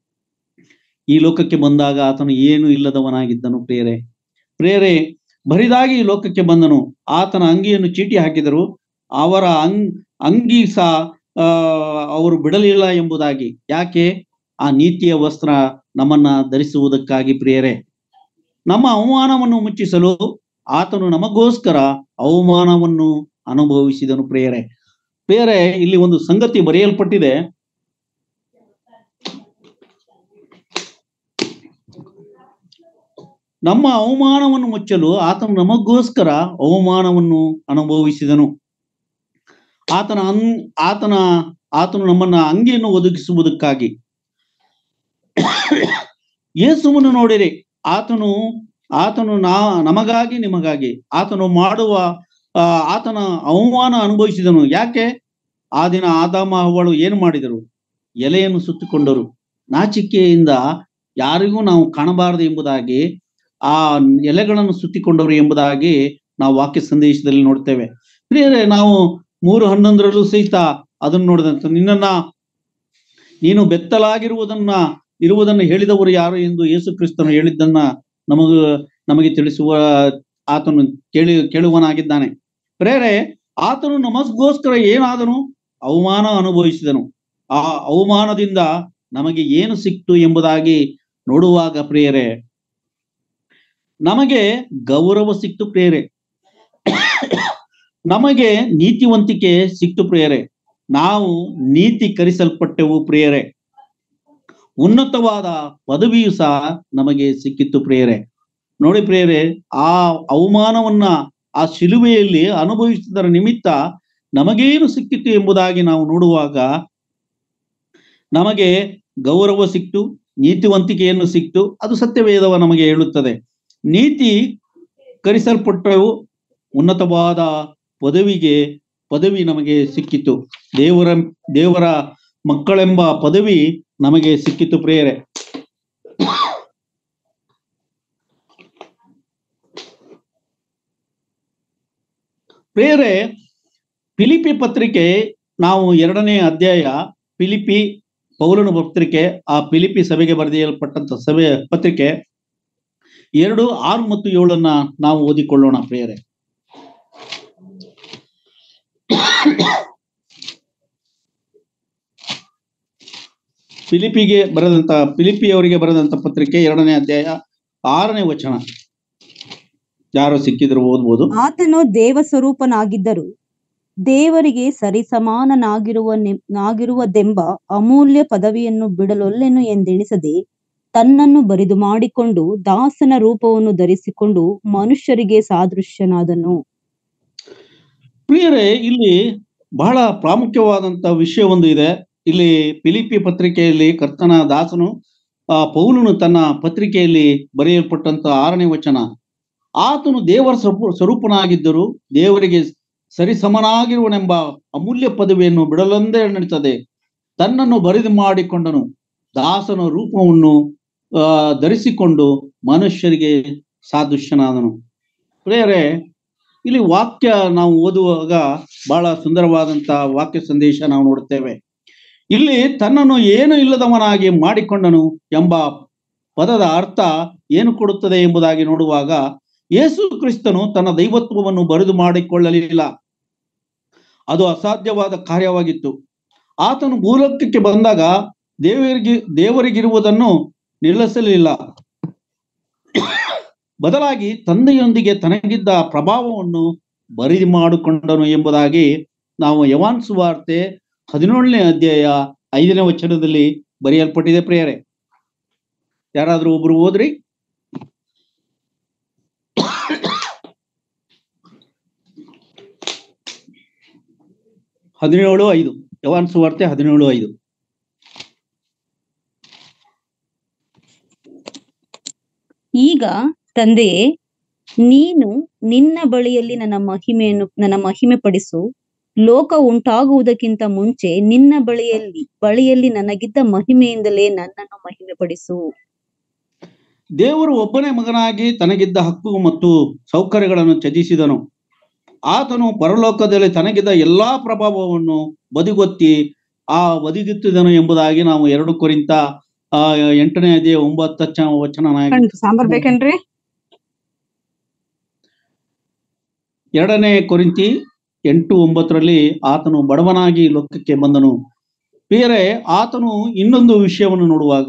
ಈ ಲೋಕಕ್ಕೆ ಬಂದಾಗ ಆತನು ಏನು ಇಲ್ಲದವನಾಗಿದ್ದನು ಪ್ರೇರೆ ಪ್ರೇರೆ ಬರಿದಾಗಿ ಈ ಲೋಕಕ್ಕೆ ಬಂದನು ಆತನ ಅಂಗಿಯನ್ನು ಚೀಟಿ ಹಾಕಿದರು ಅವರ ಅಂಗ್ ಅಂಗಿ ಸಹ ಆ, ಅವರು ಬಿಡಲಿಲ್ಲ ಎಂಬುದಾಗಿ ಯಾಕೆ ಆ ನೀತಿಯ ವಸ್ತ್ರ ನಮ್ಮನ್ನ ಧರಿಸುವುದಕ್ಕಾಗಿ ಪ್ರಿಯರೇ ನಮ್ಮ ಅವಮಾನವನ್ನು ಮುಚ್ಚಿಸಲು ಆತನು ನಮಗೋಸ್ಕರ ಅವಮಾನವನ್ನು ಅನುಭವಿಸಿದನು ಪ್ರಿಯರೇ ಪ್ರಿಯರೇ ಇಲ್ಲಿ ಒಂದು ಸಂಗತಿ ಬರೆಯಲ್ಪಟ್ಟಿದೆ ನಮ್ಮ ಅವಮಾನವನ್ನು ಮುಚ್ಚಲು ಆತನು ನಮಗೋಸ್ಕರ ಅವಮಾನವನ್ನು ಅನುಭವಿಸಿದನು ಆತನ ಅನ್ ಆತನ ಆತನು ನಮ್ಮನ್ನ ಅಂಗಿಯನ್ನು ಒದಗಿಸುವುದಕ್ಕಾಗಿ ಯೇಸುವನ್ನು ನೋಡಿರಿ ಆತನು ಆತನು ನಾ ನಮಗಾಗಿ ನಿಮಗಾಗಿ ಆತನು ಮಾಡುವ ಆ, ಆತನ ಅವಮಾನ ಅನುಭವಿಸಿದನು ಯಾಕೆ ಆ ದಿನ ಆದಾಮ ಅವಳು ಏನು ಮಾಡಿದರು ಎಲೆಯನ್ನು ಸುತ್ತಿಕೊಂಡರು ನಾಚಿಕೆಯಿಂದ ಯಾರಿಗೂ ನಾವು ಕಾಣಬಾರದು ಎಂಬುದಾಗಿ ಆ ಎಲೆಗಳನ್ನು ಸುತ್ತಿಕೊಂಡರು ಎಂಬುದಾಗಿ ನಾವು ವಾಕ್ಯ ಸಂದೇಶದಲ್ಲಿ ನೋಡ್ತೇವೆ ಪ್ರಿಯರೇ ನಾವು ಮೂರು ಹನ್ನೊಂದರಲ್ಲೂ ಸಹಿತ ಅದನ್ನು ನೋಡಿದಂತ ನಿನ್ನನ್ನ ನೀನು ಬೆತ್ತಲಾಗಿರುವುದನ್ನ ಇರುವುದನ್ನು ಹೇಳಿದವರು ಯಾರು ಎಂದು ಯೇಸು ಕ್ರಿಸ್ತನು ಹೇಳಿದ್ದನ್ನ ನಮಗ ನಮಗೆ ತಿಳಿಸುವ ಆತನು ಕೇಳಿ ಕೇಳುವನಾಗಿದ್ದಾನೆ ಪ್ರೇರೆ ಆತನು ನಮಗೋಸ್ಕರ ಏನಾದನು ಅವಮಾನ ಅನುಭವಿಸಿದನು ಆ ಅವಮಾನದಿಂದ ನಮಗೆ ಏನು ಸಿಕ್ತು ಎಂಬುದಾಗಿ ನೋಡುವಾಗ ಪ್ರಿಯರೇ ನಮಗೆ ಗೌರವ ಸಿಕ್ತು ಪ್ರೇರೆ ನಮಗೆ ನೀತಿವಂತಿಕೆ ಸಿಕ್ತು ಪ್ರಿಯರೇ ನಾವು ನೀತಿ ಕರಿಸಲ್ಪಟ್ಟೆವು ಪ್ರಿಯರೇ ಉನ್ನತವಾದ ಪದವಿಯು ಸಹ ನಮಗೆ ಸಿಕ್ಕಿತ್ತು ಪ್ರಿಯರೇ ನೋಡಿ ಪ್ರಿಯರೇ ಆ ಅವಮಾನವನ್ನ ಆ ಶಿಲುಬೆಯಲ್ಲಿ ಅನುಭವಿಸಿದರ ನಿಮಿತ್ತ ನಮಗೇನು ಸಿಕ್ಕಿತು ಎಂಬುದಾಗಿ ನಾವು ನೋಡುವಾಗ ನಮಗೆ ಗೌರವ ಸಿಕ್ತು ನೀತಿವಂತಿಕೆಯನ್ನು ಸಿಕ್ತು ಅದು ಸತ್ಯವೇದವ ನಮಗೆ ಹೇಳುತ್ತದೆ ನೀತಿ ಕರಿಸಲ್ಪಟ್ಟವು ಉನ್ನತವಾದ ಪದವಿಗೆ ಪದವಿ ನಮಗೆ ಸಿಕ್ಕಿತು ದೇವರ ದೇವರ ಮಕ್ಕಳೆಂಬ ಪದವಿ ನಮಗೆ ಸಿಕ್ಕಿತು ಪ್ರೇರೆ ಪ್ರೇರೆ ಫಿಲಿಪಿ ಪತ್ರಿಕೆ ನಾವು ಎರಡನೇ ಅಧ್ಯಾಯ ಫಿಲಿಪಿ ಪೌಲನ ಪತ್ರಿಕೆ ಆ ಫಿಲಿಪಿ ಸಭೆಗೆ ಬರೆದಿಯಲ್ಪಟ್ಟಂತ ಸಭೆ ಪತ್ರಿಕೆ ಎರಡು ಆರು ಮತ್ತು ಏಳನ್ನ ನಾವು ಓದಿಕೊಳ್ಳೋಣ ಪ್ರಿಯರೇ ಫಿಲಿಪಿಗೆ ಬರೆದಂತ ಫಿಲಿಪಿಯವರಿಗೆ ಬರೆದಂತ ಪತ್ರಿಕೆ ಎರಡನೇ ಅಧ್ಯಾಯ ಆರನೇ ವಚನ ಯಾರು ಸಿಕ್ಕಿದ್ರು ಓದ್ಬೋದು ಆತನು ದೇವ ಸ್ವರೂಪನಾಗಿದ್ದರು ದೇವರಿಗೆ ಸರಿಸಮಾನನಾಗಿರುವ ನೆ- ನಾಗಿರುವುದೆಂಬ ಅಮೂಲ್ಯ ಪದವಿಯನ್ನು ಬಿಡಲೊಲ್ಲೆನು ಎಂದೆಣಿಸದೆ ತನ್ನನ್ನು ಬರಿದು ಮಾಡಿಕೊಂಡು ದಾಸನ ರೂಪವನ್ನು ಧರಿಸಿಕೊಂಡು ಮನುಷ್ಯರಿಗೆ ಸಾದೃಶ್ಯನಾದನು ಪ್ರಿಯರೇ ಇಲ್ಲಿ ಬಹಳ ಪ್ರಾಮುಖ್ಯವಾದಂತ ವಿಷಯ ಒಂದು ಇದೆ ಇಲ್ಲಿ ಫಿಲಿಪಿ ಪತ್ರಿಕೆಯಲ್ಲಿ ಕರ್ತನ ದಾಸನು ಆ ಪೌಲನು ತನ್ನ ಪತ್ರಿಕೆಯಲ್ಲಿ ಬರೆಯಲ್ಪಟ್ಟಂತ ಆರನೇ ವಚನ ಆತನು ದೇವರ ಸ್ವರೂಪ ಸ್ವರೂಪನಾಗಿದ್ದರೂ ದೇವರಿಗೆ ಸರಿಸಮನಾಗಿರುವನೆಂಬ ಅಮೂಲ್ಯ ಪದವಿಯನ್ನು ಬಿಡಲೊಂದೇ ನಡೀತದೆ ತನ್ನನ್ನು ಬರಿದು ಮಾಡಿಕೊಂಡನು ದಾಸನ ರೂಪವನ್ನು ಆ ಧರಿಸಿಕೊಂಡು ಮನುಷ್ಯರಿಗೆ ಸಾದೃಶ್ಯನಾದನು ಪ್ರೇಯರೇ ಇಲ್ಲಿ ವಾಕ್ಯ ನಾವು ಓದುವಾಗ ಬಹಳ ಸುಂದರವಾದಂತ ವಾಕ್ಯ ಸಂದೇಶ ನಾವು ನೋಡುತ್ತೇವೆ ಇಲ್ಲಿ ತನ್ನನ್ನು ಏನು ಇಲ್ಲದವನಾಗಿ ಮಾಡಿಕೊಂಡನು ಎಂಬ ಪದದ ಅರ್ಥ ಏನು ಕೊಡುತ್ತದೆ ಎಂಬುದಾಗಿ ನೋಡುವಾಗ ಯೇಸು ಕ್ರಿಸ್ತನು ತನ್ನ ದೈವತ್ವವನ್ನು ಬರೆದು ಮಾಡಿಕೊಳ್ಳಲಿಲ್ಲ ಅದು ಅಸಾಧ್ಯವಾದ ಕಾರ್ಯವಾಗಿತ್ತು ಆತನು ಭೂಲೋಕಕ್ಕೆ ಬಂದಾಗ ದೇವರಿಗೆ ದೇವರಿಗಿರುವುದನ್ನು ನಿಲ್ಲಿಸಲಿಲ್ಲ ಬದಲಾಗಿ ತಂದೆಯೊಂದಿಗೆ ತನಗಿದ್ದ ಪ್ರಭಾವವನ್ನು ಬರಿದು ಮಾಡಿಕೊಂಡನು ಎಂಬುದಾಗಿ ನಾವು ಯವಾನ್ ಸುವಾರ್ತೆ ಹದಿನೇಳನೇ ಅಧ್ಯಾಯ ಐದನೇ ವಚನದಲ್ಲಿ ಬರೆಯಲ್ಪಟ್ಟಿದೆ ಪ್ರೇಯರೆ ಯಾರಾದ್ರೂ ಒಬ್ರು ಓದ್ರಿ ಹದಿನೇಳು ಐದು ಯವಾನ್ ಸುವಾರ್ತೆ ಹದಿನೇಳು ಐದು ಈಗ ತಂದೆಯೇ ನೀನು ನಿನ್ನ ಬಳಿಯಲ್ಲಿ ನನ್ನ ಮಹಿಮೆಯನ್ನು ನನ್ನ ಮಹಿಮೆ ಪಡಿಸು ಲೋಕ ಉಂಟಾಗುವುದಕ್ಕಿಂತ ಮುಂಚೆ ನಿನ್ನ ಬಳಿಯಲ್ಲಿ ಬಳಿಯಲ್ಲಿ ನನಗಿದ್ದ ಮಹಿಮೆಯಿಂದಲೇ ನನ್ನನ್ನು ಮಹಿಮೆ ಪಡಿಸು ದೇವರು ಒಬ್ಬನೇ ಮಗನಾಗಿ ತನಗಿದ್ದ ಹಕ್ಕು ಮತ್ತು ಸೌಕರ್ಯಗಳನ್ನು ತ್ಯಜಿಸಿದನು ಆತನು ಪರಲೋಕದಲ್ಲಿ ತನಗಿದ್ದ ಎಲ್ಲಾ ಪ್ರಭಾವವನ್ನು ಬದಿಗೊತ್ತಿ ಆ ಬದಿಗುತ್ತಿದನು ಎಂಬುದಾಗಿ ನಾವು ಎರಡು ಕೊರಿಂತ ಆ ಎಂಟನೇ ಅಧ್ಯಾಯ ಒಂಬತ್ತ ವಚನ ಸಾಂಬಾರ್ ಬೇಕೇನ್ರಿ ಎರಡನೇ ಕೊರಿಂತಿ ಎಂಟು ಒಂಬತ್ತರಲ್ಲಿ ಆತನು ಬಡವನಾಗಿ ಲೋಕಕ್ಕೆ ಬಂದನು ಬೇರೆ ಆತನು ಇನ್ನೊಂದು ವಿಷಯವನ್ನು ನೋಡುವಾಗ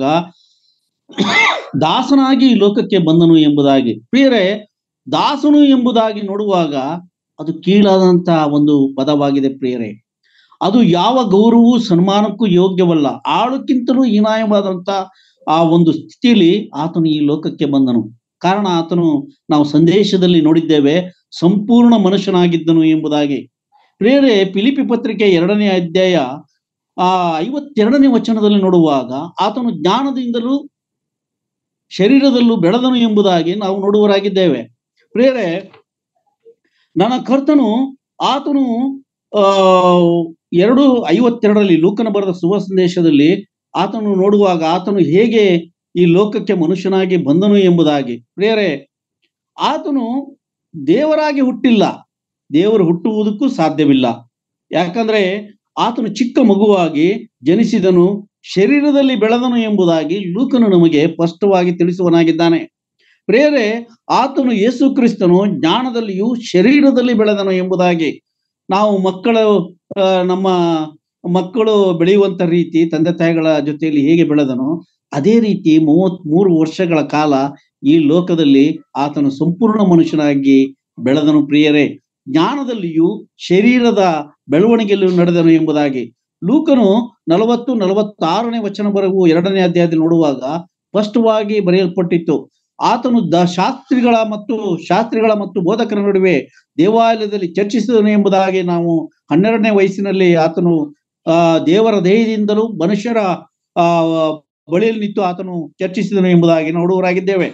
ದಾಸನಾಗಿ ಲೋಕಕ್ಕೆ ಬಂದನು ಎಂಬುದಾಗಿ ಪ್ರಿಯರೇ ದಾಸನು ಎಂಬುದಾಗಿ ನೋಡುವಾಗ ಅದು ಕೀಳಾದಂತ ಒಂದು ಪದವಾಗಿದೆ ಪ್ರಿಯರೇ ಅದು ಯಾವ ಗೌರವವು ಸನ್ಮಾನಕ್ಕೂ ಯೋಗ್ಯವಲ್ಲ ಆಳಕ್ಕಿಂತಲೂ ಹೀನಾಯವಾದಂತ ಆ ಒಂದು ಸ್ಥಿತಿಯಲ್ಲಿ ಆತನು ಈ ಲೋಕಕ್ಕೆ ಬಂದನು ಕಾರಣ ಆತನು ನಾವು ಸಂದೇಶದಲ್ಲಿ ನೋಡಿದ್ದೇವೆ ಸಂಪೂರ್ಣ ಮನುಷ್ಯನಾಗಿದ್ದನು ಎಂಬುದಾಗಿ ಪ್ರೇರೆ ಫಿಲಿಪಿ ಪತ್ರಿಕೆ ಎರಡನೇ ಅಧ್ಯಾಯ ಆ ಐವತ್ತೆರಡನೇ ವಚನದಲ್ಲಿ ನೋಡುವಾಗ ಆತನು ಜ್ಞಾನದಿಂದಲೂ ಶರೀರದಲ್ಲೂ ಬೆಳೆದನು ಎಂಬುದಾಗಿ ನಾವು ನೋಡುವರಾಗಿದ್ದೇವೆ ಪ್ರೇರೆ ನನ್ನ ಕರ್ತನು ಆತನು ಆ ಎರಡು ಐವತ್ತೆರಡರಲ್ಲಿ ಲೂಕನ ಬರೆದ ಶುಭ ಸಂದೇಶದಲ್ಲಿ ಆತನು ನೋಡುವಾಗ ಆತನು ಹೇಗೆ ಈ ಲೋಕಕ್ಕೆ ಮನುಷ್ಯನಾಗಿ ಬಂದನು ಎಂಬುದಾಗಿ ಪ್ರೇರೆ ಆತನು ದೇವರಾಗಿ ಹುಟ್ಟಿಲ್ಲ ದೇವರು ಹುಟ್ಟುವುದಕ್ಕೂ ಸಾಧ್ಯವಿಲ್ಲ ಯಾಕಂದ್ರೆ ಆತನು ಚಿಕ್ಕ ಮಗುವಾಗಿ ಜನಿಸಿದನು ಶರೀರದಲ್ಲಿ ಬೆಳೆದನು ಎಂಬುದಾಗಿ ಲೂಕನು ನಮಗೆ ಸ್ಪಷ್ಟವಾಗಿ ತಿಳಿಸುವನಾಗಿದ್ದಾನೆ ಪ್ರೇರೆ ಆತನು ಯೇಸು ಕ್ರಿಸ್ತನು ಜ್ಞಾನದಲ್ಲಿಯೂ ಶರೀರದಲ್ಲಿ ಬೆಳೆದನು ಎಂಬುದಾಗಿ ನಾವು ಮಕ್ಕಳು ಆ, ನಮ್ಮ ಮಕ್ಕಳು ಬೆಳೆಯುವಂತ ರೀತಿ ತಂದೆ ತಾಯಿಗಳ ಜೊತೆಯಲ್ಲಿ ಹೇಗೆ ಬೆಳೆದನೋ ಅದೇ ರೀತಿ ಮೂವತ್ ಮೂರು ವರ್ಷಗಳ ಕಾಲ ಈ ಲೋಕದಲ್ಲಿ ಆತನು ಸಂಪೂರ್ಣ ಮನುಷ್ಯನಾಗಿ ಬೆಳೆದನು ಪ್ರಿಯರೇ ಜ್ಞಾನದಲ್ಲಿಯೂ ಶರೀರದ ಬೆಳವಣಿಗೆಯಲ್ಲೂ ನಡೆದನು ಎಂಬುದಾಗಿ ಲೂಕನು ನಲವತ್ತು ನಲವತ್ತಾರನೇ ವಚನ ಬರೆವು ಎರಡನೇ ಅಧ್ಯಾಯದಲ್ಲಿ ನೋಡುವಾಗ ಸ್ಪಷ್ಟವಾಗಿ ಬರೆಯಲ್ಪಟ್ಟಿತ್ತು ಆತನು ದ ಶಾಸ್ತ್ರಿಗಳ ಮತ್ತು ಶಾಸ್ತ್ರಿಗಳ ಮತ್ತು ಬೋಧಕರ ನಡುವೆ ದೇವಾಲಯದಲ್ಲಿ ಚರ್ಚಿಸಿದನು ಎಂಬುದಾಗಿ ನಾವು ಹನ್ನೆರಡನೇ ವಯಸ್ಸಿನಲ್ಲಿ ಆತನು ಆ ದೇವರ ದೇಹದಿಂದಲೂ ಮನುಷ್ಯರ ಆ ಬಳಿಯಲ್ಲಿ ನಿಂತು ಆತನು ಚರ್ಚಿಸಿದನು ಎಂಬುದಾಗಿ ನೋಡುವರಾಗಿದ್ದೇವೆ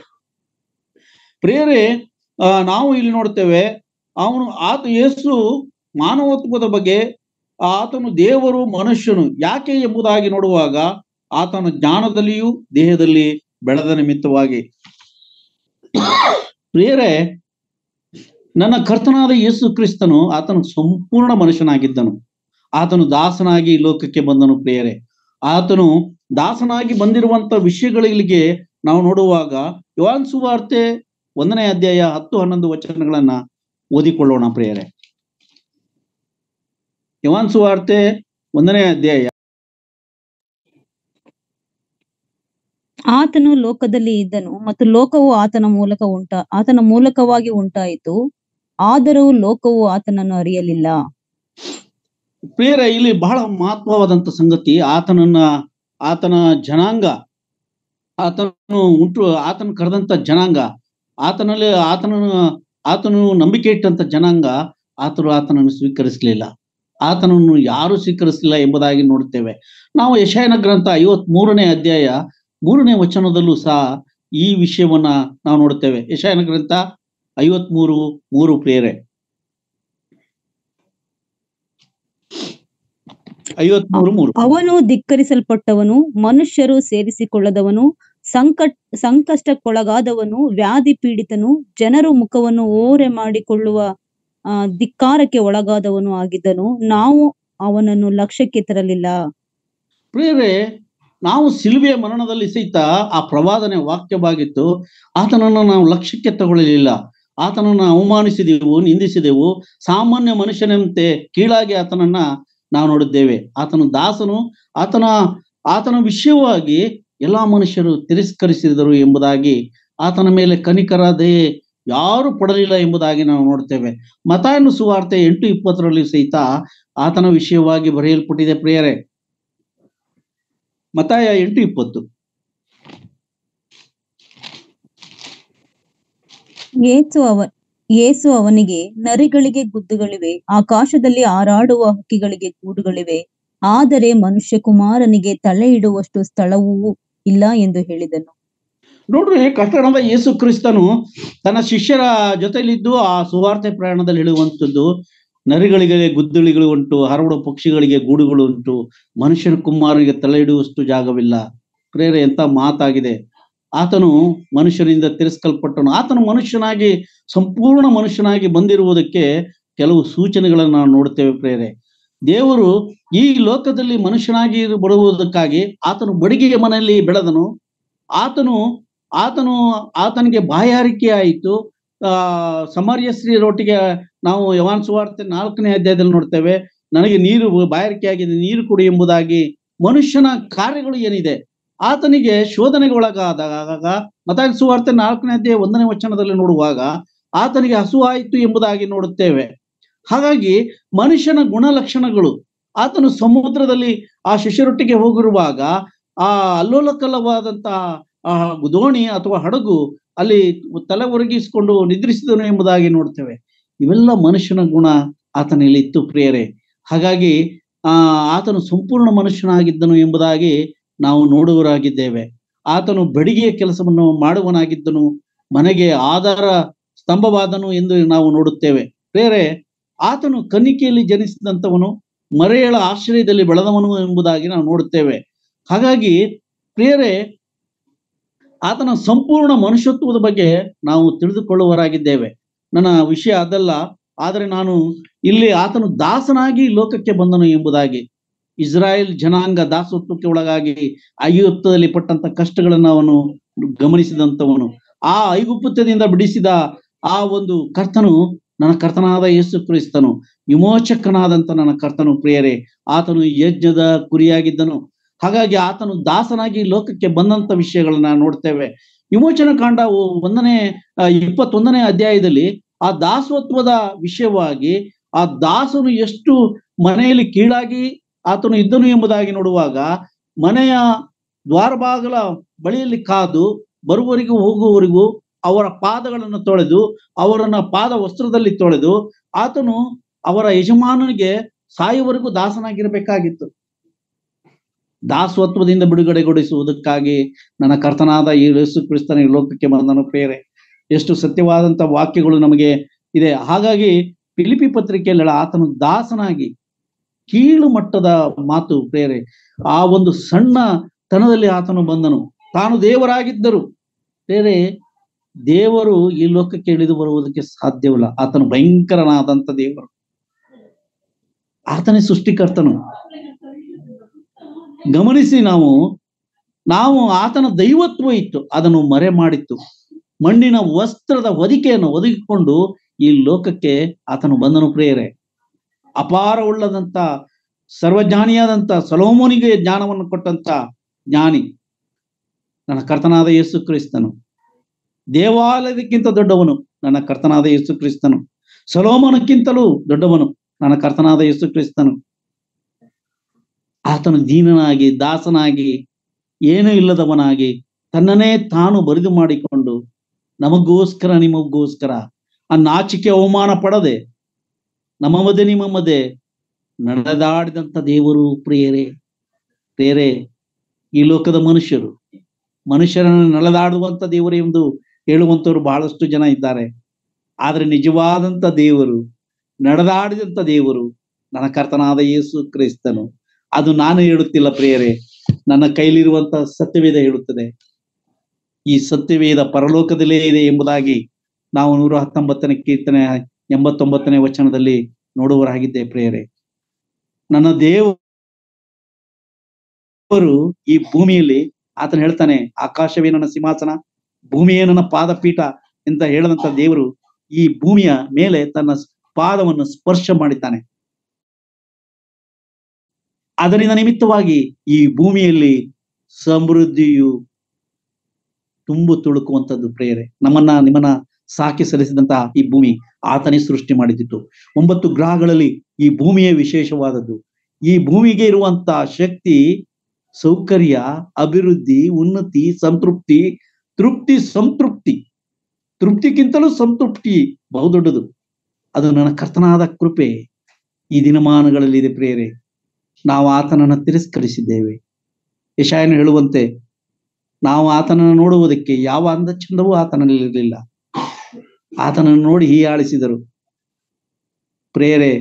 ಪ್ರೇರೆ ಆ, ನಾವು ಇಲ್ಲಿ ನೋಡ್ತೇವೆ ಅವನು ಆತ ಯೇಸು ಮಾನವತ್ವದ ಬಗ್ಗೆ ಆತನು ದೇವರು ಮನುಷ್ಯನು ಯಾಕೆ ಎಂಬುದಾಗಿ ನೋಡುವಾಗ ಆತನ ಜ್ಞಾನದಲ್ಲಿಯೂ ದೇಹದಲ್ಲಿ ಬೆಳೆದ ನಿಮಿತ್ತವಾಗಿ ಪ್ರಿಯರೇ ನನ್ನ ಕರ್ತನಾದ ಯೇಸು ಕ್ರಿಸ್ತನು ಆತನು ಸಂಪೂರ್ಣ ಮನುಷ್ಯನಾಗಿದ್ದನು ಆತನು ದಾಸನಾಗಿ ಈ ಲೋಕಕ್ಕೆ ಬಂದನು ಪ್ರಿಯರೇ ಆತನು ದಾಸನಾಗಿ ಬಂದಿರುವಂತ ವಿಷಯಗಳಿಗೆ ನಾವು ನೋಡುವಾಗ ಯುವಾನ್ ಸುವಾರ್ತೆ ಒಂದನೇ ಅಧ್ಯಾಯ ಹತ್ತು ಹನ್ನೊಂದು ವಚನಗಳನ್ನ ಓದಿಕೊಳ್ಳೋಣ ಪ್ರಿಯರೇ ಯುವಾನ್ ಸುವಾರ್ತೆ ಒಂದನೇ ಅಧ್ಯಾಯ ಆತನು ಲೋಕದಲ್ಲಿ ಇದ್ದನು ಮತ್ತು ಲೋಕವು ಆತನ ಮೂಲಕ ಉಂಟ ಆತನ ಮೂಲಕವಾಗಿ ಉಂಟಾಯಿತು ಆದರೂ ಲೋಕವು ಆತನನ್ನು ಅರಿಯಲಿಲ್ಲ ಪ್ರಿಯರೇ ಇಲ್ಲಿ ಬಹಳ ಮಹತ್ವವಾದಂತ ಸಂಗತಿ ಆತನನ್ನ ಆತನ ಜನಾಂಗ ಆತನು ಉಂಟು ಆತನ ಕರೆದಂತ ಜನಾಂಗ ಆತನಲ್ಲಿ ಆತನನ್ನು ಆತನು ನಂಬಿಕೆ ಇಟ್ಟಂತ ಜನಾಂಗ ಆತನು ಆತನನ್ನು ಸ್ವೀಕರಿಸಲಿಲ್ಲ ಆತನನ್ನು ಯಾರು ಸ್ವೀಕರಿಸಲಿಲ್ಲ ಎಂಬುದಾಗಿ ನೋಡುತ್ತೇವೆ ನಾವು ಯಶಾಯನ ಗ್ರಂಥ ಐವತ್ ಮೂರನೇ ಅಧ್ಯಾಯ ಮೂರನೇ ವಚನದಲ್ಲೂ ಸಹ ಈ ವಿಷಯವನ್ನ ನಾವು ನೋಡುತ್ತೇವೆ ಯಶಾಯನ ಗ್ರಂಥ ಐವತ್ ಮೂರು ಮೂರು ಪ್ರೇರೆ ಐವತ್ ಮೂರು ಮೂರು ಅವನು ಧಿಕ್ಕರಿಸಲ್ಪಟ್ಟವನು ಮನುಷ್ಯರು ಸೇರಿಸಿಕೊಳ್ಳದವನು ಸಂಕಟ್ ಸಂಕಷ್ಟಕ್ಕೊಳಗಾದವನು ವ್ಯಾಧಿ ಪೀಡಿತನು ಜನರು ಮುಖವನ್ನು ಓರೆ ಮಾಡಿಕೊಳ್ಳುವ ಆ ಧಿಕ್ಕಾರಕ್ಕೆ ಒಳಗಾದವನು ಆಗಿದ್ದನು ನಾವು ಅವನನ್ನು ಲಕ್ಷ್ಯಕ್ಕೆ ತರಲಿಲ್ಲ ಪ್ರಿಯರೇ ನಾವು ಸಿಲುಬೆಯ ಮರಣದಲ್ಲಿ ಸಹಿತ ಆ ಪ್ರವಾದನೆ ವಾಕ್ಯವಾಗಿತ್ತು ಆತನನ್ನು ನಾವು ಲಕ್ಷ್ಯಕ್ಕೆ ತಗೊಳ್ಳಲಿಲ್ಲ ಆತನನ್ನು ಅವಮಾನಿಸಿದೆವು ನಿಂದಿಸಿದೆವು ಸಾಮಾನ್ಯ ಮನುಷ್ಯನಂತೆ ಕೀಳಾಗಿ ಆತನನ್ನ ನಾವು ನೋಡಿದ್ದೇವೆ ಆತನ ದಾಸನು ಆತನ ಆತನ ವಿಷಯವಾಗಿ ಎಲ್ಲಾ ಮನುಷ್ಯರು ತಿರಸ್ಕರಿಸಿದರು ಎಂಬುದಾಗಿ ಆತನ ಮೇಲೆ ಕನಿಕರ ದಯೆ ಯಾರು ಪಡಲಿಲ್ಲ ಎಂಬುದಾಗಿ ನಾವು ನೋಡ್ತೇವೆ ಮತಾಯನ ಸುವಾರ್ತೆ ಎಂಟು ಇಪ್ಪತ್ತರಲ್ಲಿ ಸಹಿತ ಆತನ ವಿಷಯವಾಗಿ ಬರೆಯಲ್ಪಟ್ಟಿದೆ ಪ್ರಿಯರೇ ಮತಾಯ ಎಂಟು ಇಪ್ಪತ್ತು ಏಸು ಅವ ಏಸು ಅವನಿಗೆ ನರಿಗಳಿಗೆ ಗುದ್ದುಗಳಿವೆ ಆಕಾಶದಲ್ಲಿ ಹಾರಾಡುವ ಹಕ್ಕಿಗಳಿಗೆ ಗೂಡುಗಳಿವೆ ಆದರೆ ಮನುಷ್ಯ ಕುಮಾರನಿಗೆ ತಲೆ ಇಡುವಷ್ಟು ಸ್ಥಳವೂ ಇಲ್ಲ ಎಂದು ಹೇಳಿದನು ನೋಡ್ರಿ ಕರ್ತನಾದ ಯೇಸು ಕ್ರಿಸ್ತನು ತನ್ನ ಶಿಷ್ಯರ ಜೊತೆಲಿದ್ದು ಆ ಸುವಾರ್ತೆ ಪ್ರಯಾಣದಲ್ಲಿ ಹೇಳುವಂಥದ್ದು ನರಿಗಳಿಗೆ ಗುದ್ದಲಿಗಳು ಉಂಟು ಹರಡುವ ಪಕ್ಷಿಗಳಿಗೆ ಗೂಡುಗಳು ಉಂಟು ಮನುಷ್ಯನ ಕುಮಾರನಿಗೆ ತಲೆ ಇಡುವಷ್ಟು ಜಾಗವಿಲ್ಲ ಪ್ರೇರೆ ಎಂತ ಮಾತಾಗಿದೆ ಆತನು ಮನುಷ್ಯರಿಂದ ತಿರಸ್ಕಲ್ಪಟ್ಟನು ಆತನು ಮನುಷ್ಯನಾಗಿ ಸಂಪೂರ್ಣ ಮನುಷ್ಯನಾಗಿ ಬಂದಿರುವುದಕ್ಕೆ ಕೆಲವು ಸೂಚನೆಗಳನ್ನು ನಾವು ನೋಡ್ತೇವೆ ಪ್ರೇರೆ ದೇವರು ಈ ಲೋಕದಲ್ಲಿ ಮನುಷ್ಯನಾಗಿ ಬರುವುದಕ್ಕಾಗಿ ಆತನು ಬಡಿಗೆಯ ಮನೆಯಲ್ಲಿ ಬೆಳೆದನು ಆತನು ಆತನು ಆತನಿಗೆ ಬಾಯಾರಿಕೆ ಆಯಿತು ಆ ಸಮರ್ಯ ಸ್ತ್ರೀಯರೊಟ್ಟಿಗೆ ನಾವು ಯವಾನ್ ಸುವಾರ್ತೆ ನಾಲ್ಕನೇ ಅಧ್ಯಾಯದಲ್ಲಿ ನೋಡ್ತೇವೆ ನನಗೆ ನೀರು ಬಾಯಾರಿಕೆ ಆಗಿದೆ ನೀರು ಕೊಡಿ ಎಂಬುದಾಗಿ ಮನುಷ್ಯನ ಕಾರ್ಯಗಳು ಏನಿದೆ ಆತನಿಗೆ ಶೋಧನೆಗೆ ಒಳಗಾದಾಗ ಮತ ಸುವಾರ್ತೆ ನಾಲ್ಕನೇ ಅಧ್ಯಾಯ ಒಂದನೇ ವಚನದಲ್ಲಿ ನೋಡುವಾಗ ಆತನಿಗೆ ಹಸುವಾಯಿತು ಎಂಬುದಾಗಿ ನೋಡುತ್ತೇವೆ ಹಾಗಾಗಿ ಮನುಷ್ಯನ ಗುಣಲಕ್ಷಣಗಳು ಆತನು ಸಮುದ್ರದಲ್ಲಿ ಆ ಶಿಷ್ಯರೊಟ್ಟಿಗೆ ಹೋಗಿರುವಾಗ ಆ ಅಲ್ಲೋಲಕಲ್ಲವಾದಂತ ಆ ದೋಣಿ ಅಥವಾ ಹಡಗು ಅಲ್ಲಿ ತಲೆ ಒರಗಿಸಿಕೊಂಡು ನಿದ್ರಿಸಿದನು ಎಂಬುದಾಗಿ ನೋಡ್ತೇವೆ ಇವೆಲ್ಲ ಮನುಷ್ಯನ ಗುಣ ಆತನಲ್ಲಿ ಇತ್ತು ಪ್ರಿಯರೇ ಹಾಗಾಗಿ ಆ ಆತನು ಸಂಪೂರ್ಣ ಮನುಷ್ಯನಾಗಿದ್ದನು ಎಂಬುದಾಗಿ ನಾವು ನೋಡುವರಾಗಿದ್ದೇವೆ ಆತನು ಬೆಡಿಗೆಯ ಕೆಲಸವನ್ನು ಮಾಡುವನಾಗಿದ್ದನು ಮನೆಗೆ ಆಧಾರ ಸ್ತಂಭವಾದನು ಎಂದು ನಾವು ನೋಡುತ್ತೇವೆ ಬೇರೆ ಆತನು ಕನ್ನಿಕೆಯಲ್ಲಿ ಜನಿಸಿದಂಥವನು ಮರೆಯಳ ಆಶ್ರಯದಲ್ಲಿ ಬೆಳೆದವನು ಎಂಬುದಾಗಿ ನಾವು ನೋಡುತ್ತೇವೆ ಹಾಗಾಗಿ ಪ್ರಿಯರೇ ಆತನ ಸಂಪೂರ್ಣ ಮನುಷ್ಯತ್ವದ ಬಗ್ಗೆ ನಾವು ತಿಳಿದುಕೊಳ್ಳುವರಾಗಿದ್ದೇವೆ ನನ್ನ ವಿಷಯ ಅದಲ್ಲ ಆದರೆ ನಾನು ಇಲ್ಲಿ ಆತನು ದಾಸನಾಗಿ ಲೋಕಕ್ಕೆ ಬಂದನು ಎಂಬುದಾಗಿ ಇಸ್ರಾಯೇಲ್ ಜನಾಂಗ ದಾಸತ್ವಕ್ಕೆ ಒಳಗಾಗಿ ಐಗುಪ್ತದಲ್ಲಿ ಪಟ್ಟಂತ ಕಷ್ಟಗಳನ್ನು ಅವನು ಗಮನಿಸಿದಂಥವನು ಆ ಐಗುಪ್ತದಿಂದ ಬಿಡಿಸಿದ ಆ ಒಂದು ಕರ್ತನು ನನ್ನ ಕರ್ತನಾದ ಯೇಸು ಕ್ರಿಸ್ತನು ವಿಮೋಚಕನಾದಂತ ನನ್ನ ಕರ್ತನು ಪ್ರಿಯರೇ ಆತನು ಯಜ್ಞದ ಕುರಿಯಾಗಿದ್ದನು ಹಾಗಾಗಿ ಆತನು ದಾಸನಾಗಿ ಲೋಕಕ್ಕೆ ಬಂದಂತ ವಿಷಯಗಳನ್ನ ನೋಡ್ತೇವೆ ವಿಮೋಚನ ಕಾಂಡ ಒಂದನೇ ಆ, ಇಪ್ಪತ್ತೊಂದನೇ ಅಧ್ಯಾಯದಲ್ಲಿ ಆ ದಾಸತ್ವದ ವಿಷಯವಾಗಿ ಆ ದಾಸನು ಎಷ್ಟು ಮನೆಯಲ್ಲಿ ಕೀಳಾಗಿ ಆತನು ಇದ್ದನು ಎಂಬುದಾಗಿ ನೋಡುವಾಗ ಮನೆಯ ದ್ವಾರಬಾಗಲ ಬಳಿಯಲ್ಲಿ ಕಾದು ಬರುವವರಿಗೂ ಹೋಗುವವರಿಗೂ ಅವರ ಪಾದಗಳನ್ನು ತೊಳೆದು ಅವರನ್ನ ಪಾದ ವಸ್ತ್ರದಲ್ಲಿ ತೊಳೆದು ಆತನು ಅವರ ಯಜಮಾನನಿಗೆ ಸಾಯುವವರೆಗೂ ದಾಸನಾಗಿರಬೇಕಾಗಿತ್ತು ದಾಸತ್ವದಿಂದ ಬಿಡುಗಡೆಗೊಳಿಸುವುದಕ್ಕಾಗಿ ನನ್ನ ಕರ್ತನಾದ ಈ ಯೇಸು ಕ್ರಿಸ್ತನ ಈ ಲೋಕಕ್ಕೆ ಬಂದನು ಪ್ರೇರೆ ಎಷ್ಟು ಸತ್ಯವಾದಂತ ವಾಕ್ಯಗಳು ನಮಗೆ ಇದೆ ಹಾಗಾಗಿ ಫಿಲಿಪಿ ಪತ್ರಿಕೆಯಲ್ಲಿ ಆತನು ದಾಸನಾಗಿ ಕೀಳು ಮಟ್ಟದ ಮಾತು ಪ್ರೇರೆ ಆ ಒಂದು ಸಣ್ಣ ತನದಲ್ಲಿ ಆತನು ಬಂದನು ತಾನು ದೇವರಾಗಿದ್ದರು ಬೇರೆ ದೇವರು ಈ ಲೋಕಕ್ಕೆ ಇಳಿದು ಬರುವುದಕ್ಕೆ ಸಾಧ್ಯವಿಲ್ಲ ಆತನು ಭಯಂಕರನಾದಂತ ದೇವರು ಆತನೇ ಸೃಷ್ಟಿಕರ್ತನು ಗಮನಿಸಿ ನಾವು ನಾವು ಆತನ ದೈವತ್ವ ಇತ್ತು ಅದನ್ನು ಮರೆ ಮಾಡಿತ್ತು ಮಣ್ಣಿನ ವಸ್ತ್ರದ ಹೊದಿಕೆಯನ್ನು ಒದಗಿಕೊಂಡು ಈ ಲೋಕಕ್ಕೆ ಆತನು ಬಂದನು ಪ್ರೇರೆ ಅಪಾರವುಳ್ಳದಂತ ಸರ್ವಜ್ಞಾನಿಯಾದಂತ ಸಲೋಮೋನಿಗೆ ಜ್ಞಾನವನ್ನು ಕೊಟ್ಟಂತ ಜ್ಞಾನಿ ನನ್ನ ಕರ್ತನಾದ ಯೇಸು ಕ್ರಿಸ್ತನು ದೇವಾಲಯದಕ್ಕಿಂತ ದೊಡ್ಡವನು ನನ್ನ ಕರ್ತನಾದ ಯೇಸು ಕ್ರಿಸ್ತನು ಸಲೋಮನಕ್ಕಿಂತಲೂ ದೊಡ್ಡವನು ನನ್ನ ಕರ್ತನಾದ ಯೇಸು ಕ್ರಿಸ್ತನು ಆತನು ದೀನನಾಗಿ ದಾಸನಾಗಿ ಏನೂ ಇಲ್ಲದವನಾಗಿ ತನ್ನನ್ನೇ ತಾನು ಬರಿದು ಮಾಡಿಕೊಂಡು ನಮಗೋಸ್ಕರ ನಿಮಗೋಸ್ಕರ ಆ ನಾಚಿಕೆ ಅವಮಾನ ಪಡದೆ ನಮ್ಮದೇ ನಿಮ್ಮದೇ ನಡೆದಾಡಿದಂತ ದೇವರು ಪ್ರಿಯರೇ ಪ್ರಿಯರೇ ಈ ಲೋಕದ ಮನುಷ್ಯರು ಮನುಷ್ಯರನ್ನು ನಡೆದಾಡುವಂತ ದೇವರು ಎಂದು ಹೇಳುವಂತವರು ಬಹಳಷ್ಟು ಜನ ಇದ್ದಾರೆ ಆದ್ರೆ ನಿಜವಾದಂತ ದೇವರು ನಡೆದಾಡಿದಂತ ದೇವರು ನನ್ನ ಕರ್ತನಾದ ಯೇಸು ಕ್ರಿಸ್ತನು ಅದು ನಾನು ಹೇಳುತ್ತಿಲ್ಲ ಪ್ರಿಯರೇ ನನ್ನ ಕೈಲಿರುವಂತ ಸತ್ಯವೇದ ಹೇಳುತ್ತದೆ ಈ ಸತ್ಯವೇದ ಪರಲೋಕದಲ್ಲೇ ಇದೆ ಎಂಬುದಾಗಿ ನಾವು ನೂರ ಹತ್ತೊಂಬತ್ತನೇ ಕೀರ್ತನೆ ಎಂಬತ್ತೊಂಬತ್ತನೇ ವಚನದಲ್ಲಿ ನೋಡುವರಾಗಿದ್ದೆ ಪ್ರಿಯರೇ ನನ್ನ ದೇವರು ಈ ಭೂಮಿಯಲ್ಲಿ ಆತನ ಹೇಳ್ತಾನೆ ಆಕಾಶವೇ ನನ್ನ ಸಿಂಹಾಸನ ಭೂಮಿಯೇ ನನ್ನ ಪಾದಪೀಠ ಅಂತ ಹೇಳದಂತ ದೇವರು ಈ ಭೂಮಿಯ ಮೇಲೆ ತನ್ನ ಪಾದವನ್ನು ಸ್ಪರ್ಶ ಮಾಡಿದ್ದಾನೆ ಅದರಿಂದ ನಿಮಿತ್ತವಾಗಿ ಈ ಭೂಮಿಯಲ್ಲಿ ಸಮೃದ್ಧಿಯು ತುಂಬು ತುಳುಕುವಂತದ್ದು ಪ್ರೇರೆ ನಮ್ಮನ್ನ ನಿಮ್ಮನ್ನ ಸಾಕಿ ಸಲ್ಲಿಸಿದಂತಹ ಈ ಭೂಮಿ ಆತನೇ ಸೃಷ್ಟಿ ಮಾಡಿದ್ದಿತ್ತು ಒಂಬತ್ತು ಗ್ರಹಗಳಲ್ಲಿ ಈ ಭೂಮಿಯೇ ವಿಶೇಷವಾದದ್ದು ಈ ಭೂಮಿಗೆ ಇರುವಂತ ಶಕ್ತಿ ಸೌಕರ್ಯ ಅಭಿವೃದ್ಧಿ ಉನ್ನತಿ ಸಂತೃಪ್ತಿ ತೃಪ್ತಿ ಸಂತೃಪ್ತಿ ತೃಪ್ತಿಗಿಂತಲೂ ಸಂತೃಪ್ತಿ ಬಹುದೊಡ್ಡದು ಅದು ನನ್ನ ಕರ್ತನಾದ ಕೃಪೆ ಈ ದಿನಮಾನಗಳಲ್ಲಿ ಇದೆ ಪ್ರೇರೆ ನಾವು ಆತನನ್ನು ತಿರಸ್ಕರಿಸಿದ್ದೇವೆ ಯಶಾಯನು ಹೇಳುವಂತೆ ನಾವು ಆತನನ್ನು ನೋಡುವುದಕ್ಕೆ ಯಾವ ಅಂದ ಚಂದವೂ ಆತನಲ್ಲಿ ಇರಲಿಲ್ಲ ಆತನನ್ನು ನೋಡಿ ಹೀಯಾಳಿಸಿದರು ಪ್ರೇರೆ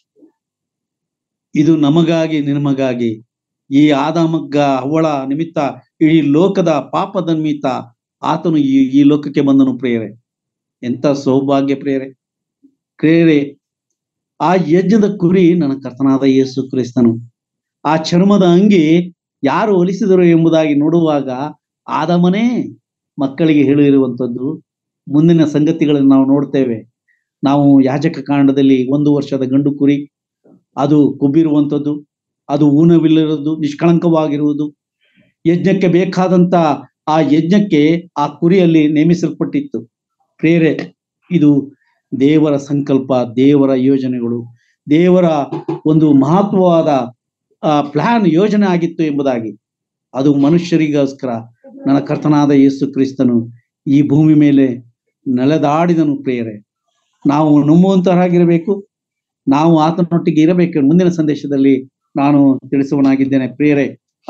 ಇದು ನಮಗಾಗಿ ನಿಮಗಾಗಿ ಈ ಆದಾಮಗ್ಗ ಅವಳ ನಿಮಿತ್ತ ಇಡೀ ಲೋಕದ ಪಾಪದ ನಿಮಿತ್ತ ಆತನು ಈ ಈ ಲೋಕಕ್ಕೆ ಬಂದನು ಪ್ರೇರೆ ಎಂತ ಸೌಭಾಗ್ಯ ಪ್ರೇರೆ ಪ್ರೇರೆ ಆ ಯಜ್ಞದ ಕುರಿ ನನ್ನ ಕರ್ತನಾದ ಯೇಸು ಕ್ರಿಸ್ತನು ಆ ಚರ್ಮದ ಅಂಗಿ ಯಾರು ಹೊಲಿಸಿದರು ಎಂಬುದಾಗಿ ನೋಡುವಾಗ ಆದಮನೇ ಮಕ್ಕಳಿಗೆ ಹೇಳಿರುವಂಥದ್ದು ಮುಂದಿನ ಸಂಗತಿಗಳನ್ನು ನಾವು ನೋಡ್ತೇವೆ ನಾವು ಯಾಜಕ ಕಾಂಡದಲ್ಲಿ ಒಂದು ವರ್ಷದ ಗಂಡು ಕುರಿ ಅದು ಕೊಬ್ಬಿರುವಂಥದ್ದು ಅದು ಊನವಿಲ್ಲರದು ನಿಷ್ಕಳಂಕವಾಗಿರುವುದು ಯಜ್ಞಕ್ಕೆ ಬೇಕಾದಂತ ಆ ಯಜ್ಞಕ್ಕೆ ಆ ಕುರಿಯಲ್ಲಿ ನೇಮಿಸಲ್ಪಟ್ಟಿತ್ತು ಪ್ರೇರೆ ಇದು ದೇವರ ಸಂಕಲ್ಪ ದೇವರ ಯೋಜನೆಗಳು ದೇವರ ಒಂದು ಮಹತ್ವವಾದ ಪ್ಲಾನ್ ಯೋಜನೆ ಆಗಿತ್ತು ಎಂಬುದಾಗಿ ಅದು ಮನುಷ್ಯರಿಗೋಸ್ಕರ ನನ್ನ ಕರ್ತನಾದ ಯೇಸು ಕ್ರಿಸ್ತನು ಈ ಭೂಮಿ ಮೇಲೆ ನೆಲೆದಾಡಿದನು ಪ್ರೇರೆ ನಾವು ನಂಬುವಂತರಾಗಿರಬೇಕು ನಾವು ಆತನೊಟ್ಟಿಗೆ ಇರಬೇಕು ಮುಂದಿನ ಸಂದೇಶದಲ್ಲಿ ನಾನು ತಿಳಿಸುವನಾಗಿದ್ದೇನೆ ಪ್ರೇರೆ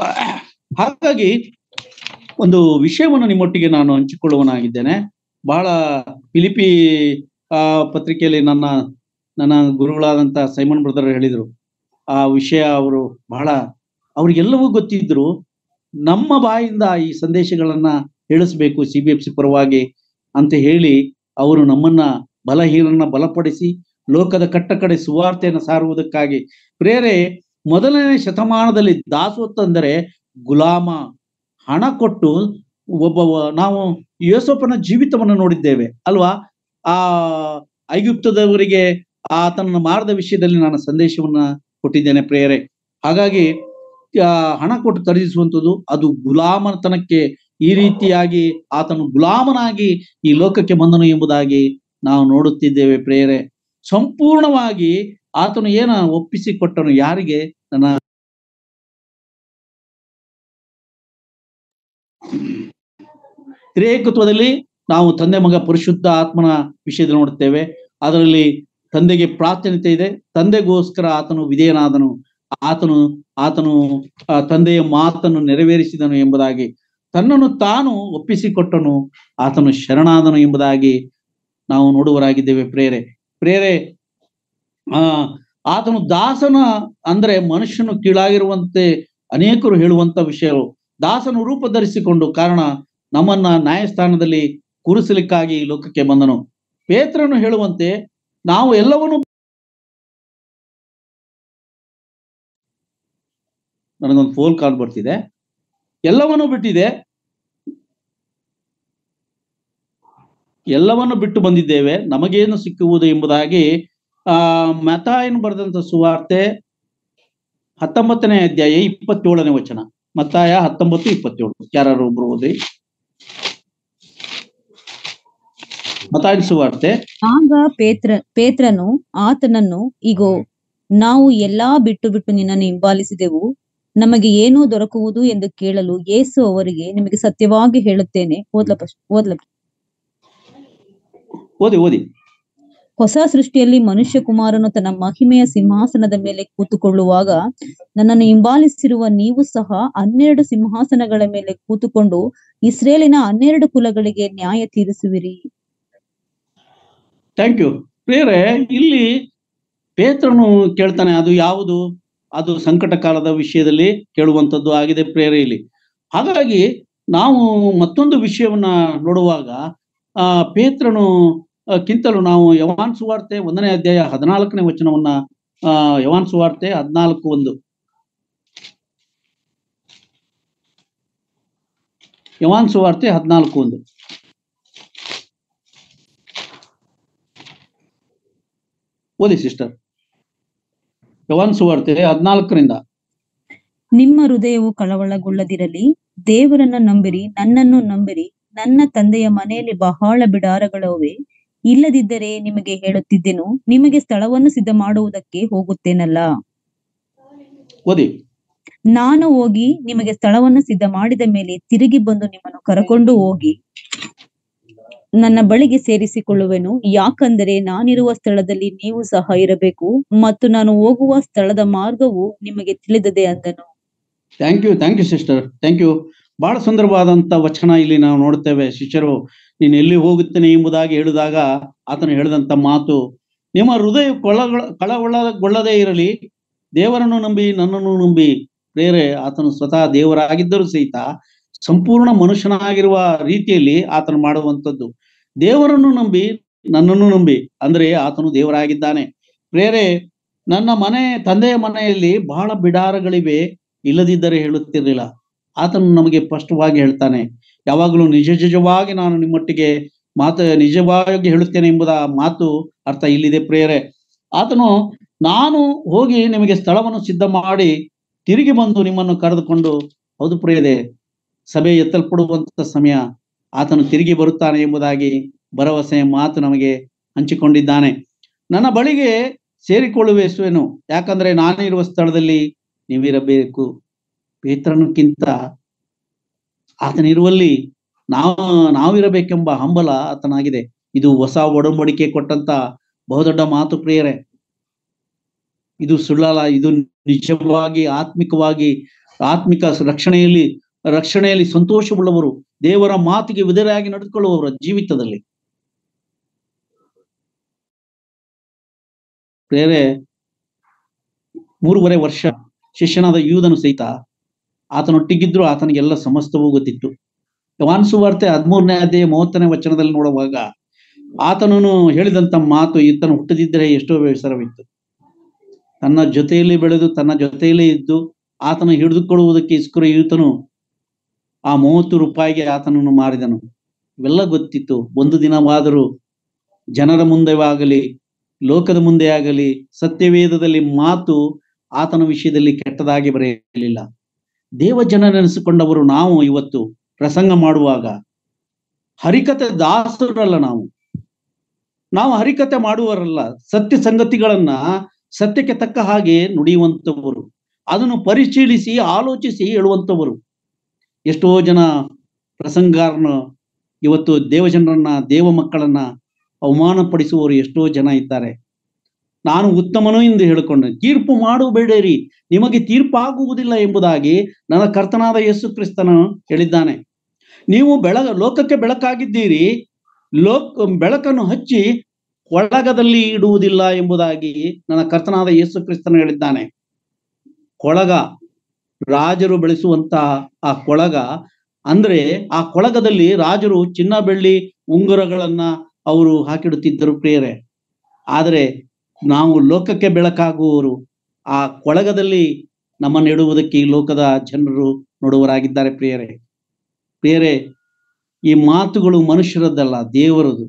ಹಾಗಾಗಿ ಒಂದು ವಿಷಯವನ್ನು ನಿಮ್ಮೊಟ್ಟಿಗೆ ನಾನು ಹಂಚಿಕೊಳ್ಳುವನಾಗಿದ್ದೇನೆ ಬಹಳ ಫಿಲಿಪಿ ಆ ಪತ್ರಿಕೆಯಲ್ಲಿ ನನ್ನ ನನ್ನ ಗುರುಗಳಾದಂತ ಸೈಮನ್ ಬ್ರದರ್ ಹೇಳಿದರು ಆ ವಿಷಯ ಅವರು ಬಹಳ ಅವ್ರಿಗೆಲ್ಲವೂ ಗೊತ್ತಿದ್ರು ನಮ್ಮ ಬಾಯಿಂದ ಈ ಸಂದೇಶಗಳನ್ನ ಹೇಳಿಸ್ಬೇಕು ಸಿ ಬಿ ಎಫ್ ಸಿ ಪರವಾಗಿ ಅಂತ ಹೇಳಿ ಅವರು ನಮ್ಮನ್ನ ಬಲಹೀನನ್ನ ಬಲಪಡಿಸಿ ಲೋಕದ ಕಟ್ಟ ಕಡೆ ಸುವಾರ್ತೆಯನ್ನು ಸಾರುವುದಕ್ಕಾಗಿ ಪ್ರೇರೆ ಮೊದಲನೇ ಶತಮಾನದಲ್ಲಿ ದಾಸೋತ್ ಅಂದರೆ ಗುಲಾಮ ಹಣ ಕೊಟ್ಟು ಒಬ್ಬ ನಾವು ಯೋಸೋಪನ ಜೀವಿತವನ್ನು ನೋಡಿದ್ದೇವೆ ಅಲ್ವಾ ಆ ಐಗುಪ್ತದವರಿಗೆ ಆತನನ್ನು ಮಾರದ ವಿಷಯದಲ್ಲಿ ನಾನು ಸಂದೇಶವನ್ನ ಕೊಟ್ಟಿದ್ದೇನೆ ಪ್ರೇರೆ ಹಾಗಾಗಿ ಆ, ಹಣ ಕೊಟ್ಟು ಖರೀದಿಸುವಂಥದ್ದು ಅದು ಗುಲಾಮತನಕ್ಕೆ ಈ ರೀತಿಯಾಗಿ ಆತನು ಗುಲಾಮನಾಗಿ ಈ ಲೋಕಕ್ಕೆ ಬಂದನು ಎಂಬುದಾಗಿ ನಾವು ನೋಡುತ್ತಿದ್ದೇವೆ ಪ್ರೇರೆ ಸಂಪೂರ್ಣವಾಗಿ ಆತನು ಏನ ಒಪ್ಪಿಸಿಕೊಟ್ಟನು ಯಾರಿಗೆ ನನ್ನ ತ್ರಿಯೇಕತ್ವದಲ್ಲಿ ನಾವು ತಂದೆ ಮಗ ಪರಿಶುದ್ಧ ಆತ್ಮನ ವಿಷಯದಲ್ಲಿ ನೋಡುತ್ತೇವೆ ಅದರಲ್ಲಿ ತಂದೆಗೆ ಪ್ರಾರ್ಥನೆತೆ ಇದೆ ತಂದೆಗೋಸ್ಕರ ಆತನು ವಿಧೇಯನಾದನು ಆತನು ಆತನು ಆ ತಂದೆಯ ಮಾತನ್ನು ನೆರವೇರಿಸಿದನು ಎಂಬುದಾಗಿ ತನ್ನನ್ನು ತಾನು ಒಪ್ಪಿಸಿಕೊಟ್ಟನು ಆತನು ಶರಣಾದನು ಎಂಬುದಾಗಿ ನಾವು ನೋಡುವರಾಗಿದ್ದೇವೆ ಪ್ರೇರೆ ಪ್ರೇರೆ ಆ ಆತನು ದಾಸನ ಅಂದ್ರೆ ಮನುಷ್ಯನು ಕೀಳಾಗಿರುವಂತೆ ಅನೇಕರು ಹೇಳುವಂತ ವಿಷಯಗಳು ದಾಸನು ರೂಪ ಧರಿಸಿಕೊಂಡು ಕಾರಣ ನಮ್ಮನ್ನ ನ್ಯಾಯಸ್ಥಾನದಲ್ಲಿ ಕೂರಿಸಲಿಕ್ಕಾಗಿ ಈ ಲೋಕಕ್ಕೆ ಬಂದನು ಪೇತ್ರನು ಹೇಳುವಂತೆ ನಾವು ಎಲ್ಲವನ್ನು ನನಗೊಂದು ಫೋನ್ ಕಾಲ್ ಬರ್ತಿದೆ ಎಲ್ಲವನ್ನೂ ಬಿಟ್ಟಿದೆ ಎಲ್ಲವನ್ನು ಬಿಟ್ಟು ಬಂದಿದ್ದೇವೆ ನಮಗೇನು ಸಿಕ್ಕುವುದು ಎಂಬುದಾಗಿ ಆ ಮತಾಯನ್ ಬರೆದಂತ ಸುವಾರ್ತೆ ಹತ್ತೊಂಬತ್ತನೇ ಅಧ್ಯಾಯ ಇಪ್ಪತ್ತೇಳನೇ ವಚನ ಮತ್ತಾಯ ಹತ್ತೊಂಬತ್ತು ಇಪ್ಪತ್ತೇಳು ಯಾರು ಒಬ್ರು ಓದಿ ಮತಾಯನ್ ಸುವಾರ್ತೆ ಆಗ ಪೇತ್ರ ಪೇತ್ರನು ಆತನನ್ನು ಇಗೋ ನಾವು ಎಲ್ಲಾ ಬಿಟ್ಟು ಬಿಟ್ಟು ನಿನ್ನನ್ನು ಹಿಂಬಾಲಿಸಿದೆವು ನಮಗೆ ಏನೂ ದೊರಕುವುದು ಎಂದು ಕೇಳಲು ಯೇಸು ಅವರಿಗೆ ನಿಮಗೆ ಸತ್ಯವಾಗಿ ಹೇಳುತ್ತೇನೆ ಓದ್ಲಪ್ಪ ಓದ್ಲಪ್ಪ ಓದಿ ಓದಿ ಹೊಸ ಸೃಷ್ಟಿಯಲ್ಲಿ ಮನುಷ್ಯ ಕುಮಾರನು ತನ್ನ ಮಹಿಮೆಯ ಸಿಂಹಾಸನದ ಮೇಲೆ ಕೂತುಕೊಳ್ಳುವಾಗ ನನ್ನನ್ನು ಹಿಂಬಾಲಿಸಿರುವ ನೀವು ಸಹ ಹನ್ನೆರಡು ಸಿಂಹಾಸನಗಳ ಮೇಲೆ ಕೂತುಕೊಂಡು ಇಸ್ರೇಲಿನ ಹನ್ನೆರಡು ಕುಲಗಳಿಗೆ ನ್ಯಾಯ ತೀರಿಸುವಿರಿ ಥ್ಯಾಂಕ್ ಯು ಬೇರೆ ಇಲ್ಲಿ ಪೇತ್ರನು ಕೇಳ್ತಾನೆ ಅದು ಯಾವುದು ಅದು ಸಂಕಟ ಕಾಲದ ವಿಷಯದಲ್ಲಿ ಕೇಳುವಂಥದ್ದು ಆಗಿದೆ ಪ್ರೇರೆ ಇಲ್ಲಿ ಹಾಗಾಗಿ ನಾವು ಮತ್ತೊಂದು ವಿಷಯವನ್ನ ನೋಡುವಾಗ ಆ ಪೇತ್ರನು ಆ, ಕ್ಕಿಂತಲೂ ನಾವು ಯವಾನ್ ಸುವಾರ್ತೆ ಒಂದನೇ ಅಧ್ಯಾಯ ಹದಿನಾಲ್ಕನೇ ವಚನವನ್ನ ಆ ಯವಾನ್ ಸುವಾರ್ತೆ ಹದಿನಾಲ್ಕು ಒಂದು ಯವಾನ್ ಸುವಾರ್ತೆ ಹದಿನಾಲ್ಕು ಒಂದು ಓದಿ ಸಿಸ್ಟರ್ ಯವಾನ್ ಸುವಾರ್ತೆ ಹದಿನಾಲ್ಕರಿಂದ ನಿಮ್ಮ ಹೃದಯವು ಕಳವಳಗೊಳ್ಳದಿರಲಿ ದೇವರನ್ನ ನಂಬಿರಿ ನನ್ನನ್ನು ನಂಬಿರಿ ನನ್ನ ತಂದೆಯ ಮನೆಯಲ್ಲಿ ಬಹಳ ಬಿಡಾರಗಳವೆ ಇಲ್ಲದಿದ್ದರೆ ನಿಮಗೆ ಹೇಳುತ್ತಿದ್ದೆನು ನಿಮಗೆ ಸ್ಥಳವನ್ನು ಸಿದ್ಧ ಮಾಡುವುದಕ್ಕೆ ಹೋಗುತ್ತೇನಲ್ಲ ಓದಿ ನಾನು ಹೋಗಿ ನಿಮಗೆ ಸ್ಥಳವನ್ನು ಸಿದ್ಧ ಮಾಡಿದ ಮೇಲೆ ತಿರುಗಿ ಬಂದು ನಿಮ್ಮನ್ನು ಕರಕೊಂಡು ಹೋಗಿ ನನ್ನ ಬಳಿಗೆ ಸೇರಿಸಿಕೊಳ್ಳುವೆನು ಯಾಕಂದರೆ ನಾನಿರುವ ಸ್ಥಳದಲ್ಲಿ ನೀವು ಸಹ ಇರಬೇಕು ಮತ್ತು ನಾನು ಹೋಗುವ ಸ್ಥಳದ ಮಾರ್ಗವು ನಿಮಗೆ ತಿಳಿದದೆ ಅಂದನು thank you thank you sister thank you ಬಹಳ ಸುಂದರವಾದಂತ ವಚನ ಇಲ್ಲಿ ನಾವು ನೋಡ್ತೇವೆ ಶಿಷ್ಯರು ನೀನು ಎಲ್ಲಿ ಹೋಗುತ್ತೇನೆ ಎಂಬುದಾಗಿ ಹೇಳಿದಾಗ ಆತನು ಹೇಳಿದಂತ ಮಾತು ನಿಮ್ಮ ಹೃದಯ ಕೊಳಗಳ ಕಳವಳಗೊಳ್ಳದೇ ಇರಲಿ ದೇವರನ್ನು ನಂಬಿ ನನ್ನನ್ನು ನಂಬಿ ಬೇರೆ ಆತನು ಸ್ವತಃ ದೇವರಾಗಿದ್ದರೂ ಸಹಿತ ಸಂಪೂರ್ಣ ಮನುಷ್ಯನಾಗಿರುವ ರೀತಿಯಲ್ಲಿ ಆತನು ಮಾಡುವಂಥದ್ದು ದೇವರನ್ನು ನಂಬಿ ನನ್ನನ್ನು ನಂಬಿ ಅಂದ್ರೆ ಆತನು ದೇವರಾಗಿದ್ದಾನೆ ಬೇರೆ ನನ್ನ ಮನೆ ತಂದೆಯ ಮನೆಯಲ್ಲಿ ಬಹಳ ಬಿಡಾರಗಳಿವೆ ಇಲ್ಲದಿದ್ದರೆ ಹೇಳುತ್ತಿರಲಿಲ್ಲ ಆತನು ನಮಗೆ ಸ್ಪಷ್ಟವಾಗಿ ಹೇಳ್ತಾನೆ ಯಾವಾಗಲೂ ನಿಜ ನಿಜವಾಗಿ ನಾನು ನಿಮ್ಮೊಟ್ಟಿಗೆ ಮಾತು ನಿಜವಾಗಿ ಹೇಳುತ್ತೇನೆ ಎಂಬುದ ಮಾತು ಅರ್ಥ ಇಲ್ಲಿದೆ ಪ್ರೇರೆ ಆತನು ನಾನು ಹೋಗಿ ನಿಮಗೆ ಸ್ಥಳವನ್ನು ಸಿದ್ಧ ಮಾಡಿ ತಿರುಗಿ ಬಂದು ನಿಮ್ಮನ್ನು ಕರೆದುಕೊಂಡು ಹೌದು ಪ್ರಿಯದೆ ಸಭೆ ಎತ್ತಲ್ಪಡುವಂತ ಸಮಯ ಆತನು ತಿರುಗಿ ಬರುತ್ತಾನೆ ಎಂಬುದಾಗಿ ಭರವಸೆಯ ಮಾತು ನಮಗೆ ಹಂಚಿಕೊಂಡಿದ್ದಾನೆ ನನ್ನ ಬಳಿಗೆ ಸೇರಿಕೊಳ್ಳುವೆಸುವೆನು ಯಾಕಂದ್ರೆ ನಾನಿರುವ ಸ್ಥಳದಲ್ಲಿ ನೀವಿರಬೇಕು ಪೇತ್ರನಕ್ಕಿಂತ ಆತನಿರುವಲ್ಲಿ ನಾವು ನಾವಿರಬೇಕೆಂಬ ಹಂಬಲ ಆತನಾಗಿದೆ ಇದು ಹೊಸ ಒಡಂಬಡಿಕೆ ಕೊಟ್ಟಂತ ಬಹುದೊಡ್ಡ ಮಾತು ಪ್ರಿಯರೇ ಇದು ಸುಳ್ಳಲ್ಲ ಇದು ನಿಜವಾಗಿ ಆತ್ಮಿಕವಾಗಿ ಆತ್ಮಿಕ ರಕ್ಷಣೆಯಲ್ಲಿ ರಕ್ಷಣೆಯಲ್ಲಿ ಸಂತೋಷವುಳ್ಳವರು ದೇವರ ಮಾತಿಗೆ ವಿಧರಾಗಿ ನಡೆದುಕೊಳ್ಳುವವರ ಜೀವಿತದಲ್ಲಿ ಪ್ರೇರೆ ಮೂರುವರೆ ವರ್ಷ ಶಿಷ್ಯನಾದ ಯೂದನು ಸಹಿತ ಆತನೊಟ್ಟಿಗಿದ್ರು ಆತನಿಗೆಲ್ಲ ಸಮಸ್ತವೂ ಗೊತ್ತಿತ್ತು ಯವಾನ್ ಸುವಾರ್ತೆ ಹದಿಮೂರನೇ ಅಧ್ಯಾಯ ಮೂವತ್ತನೇ ವಚನದಲ್ಲಿ ನೋಡುವಾಗ ಆತನನು ಹೇಳಿದಂತ ಮಾತು ಈತನು ಹುಟ್ಟದಿದ್ದರೆ ಎಷ್ಟೋ ಬೇಸರವಿತ್ತು ತನ್ನ ಜೊತೆಯಲ್ಲಿ ಬೆಳೆದು ತನ್ನ ಜೊತೆಯಲ್ಲೇ ಇದ್ದು ಆತನು ಹಿಡಿದುಕೊಳ್ಳುವುದಕ್ಕೆ ಇಸ್ಕುರ ಈತನು ಆ ಮೂವತ್ತು ರೂಪಾಯಿಗೆ ಆತನನ್ನು ಮಾರಿದನು ಇವೆಲ್ಲ ಗೊತ್ತಿತ್ತು ಒಂದು ದಿನವಾದರೂ ಜನರ ಮುಂದೆ ಆಗಲಿ ಲೋಕದ ಮುಂದೆ ಆಗಲಿ ಸತ್ಯವೇದದಲ್ಲಿ ಮಾತು ಆತನ ವಿಷಯದಲ್ಲಿ ಕೆಟ್ಟದಾಗಿ ಬರೆಯಲಿಲ್ಲ ದೇವ ಜನನೆನಿಸಿಕೊಂಡವರು ನಾವು ಇವತ್ತು ಪ್ರಸಂಗ ಮಾಡುವಾಗ ಹರಿಕತೆ ದಾಸರಲ್ಲ ನಾವು ನಾವು ಹರಿಕತೆ ಮಾಡುವರಲ್ಲ ಸತ್ಯ ಸಂಗತಿಗಳನ್ನ ಸತ್ಯಕ್ಕೆ ತಕ್ಕ ಹಾಗೆ ನುಡಿಯುವಂತವರು ಅದನ್ನು ಪರಿಶೀಲಿಸಿ ಆಲೋಚಿಸಿ ಹೇಳುವಂತವರು ಎಷ್ಟೋ ಜನ ಪ್ರಸಂಗಾರನ ಇವತ್ತು ದೇವಜನರನ್ನ ದೇವ ಮಕ್ಕಳನ್ನ ಅವಮಾನಪಡಿಸುವವರು ಎಷ್ಟೋ ಜನ ಇದ್ದಾರೆ ನಾನು ಉತ್ತಮನು ಎಂದು ಹೇಳಿಕೊಂಡೆ ತೀರ್ಪು ಮಾಡಬೇಡಿರಿ ನಿಮಗೆ ತೀರ್ಪಾಗುವುದಿಲ್ಲ ಎಂಬುದಾಗಿ ನನ್ನ ಕರ್ತನಾದ ಯೇಸು ಕ್ರಿಸ್ತನು ಹೇಳಿದ್ದಾನೆ ನೀವು ಬೆಳ ಲೋಕಕ್ಕೆ ಬೆಳಕಾಗಿದ್ದೀರಿ ಲೋಕ ಬೆಳಕನ್ನು ಹಚ್ಚಿ ಕೊಳಗದಲ್ಲಿ ಇಡುವುದಿಲ್ಲ ಎಂಬುದಾಗಿ ನನ್ನ ಕರ್ತನಾದ ಯೇಸು ಕ್ರಿಸ್ತನು ಹೇಳಿದ್ದಾನೆ ಕೊಳಗ ರಾಜರು ಬೆಳೆಸುವಂತಹ ಆ ಕೊಳಗ ಅಂದ್ರೆ ಆ ಕೊಳಗದಲ್ಲಿ ರಾಜರು ಚಿನ್ನ ಬೆಳ್ಳಿ ಉಂಗುರಗಳನ್ನ ಅವರು ಹಾಕಿಡುತ್ತಿದ್ದರು ಪ್ರಿಯರೇ ಆದರೆ ನಾವು ಲೋಕಕ್ಕೆ ಬೆಳಕಾಗುವವರು ಆ ಕೊಳಗದಲ್ಲಿ ನಮ್ಮನ್ನು ಇಡುವುದಕ್ಕೆ ಈ ಲೋಕದ ಜನರು ನೋಡುವರಾಗಿದ್ದಾರೆ ಪ್ರಿಯರೇ ಪ್ರಿಯರೇ ಈ ಮಾತುಗಳು ಮನುಷ್ಯರದ್ದಲ್ಲ ದೇವರದು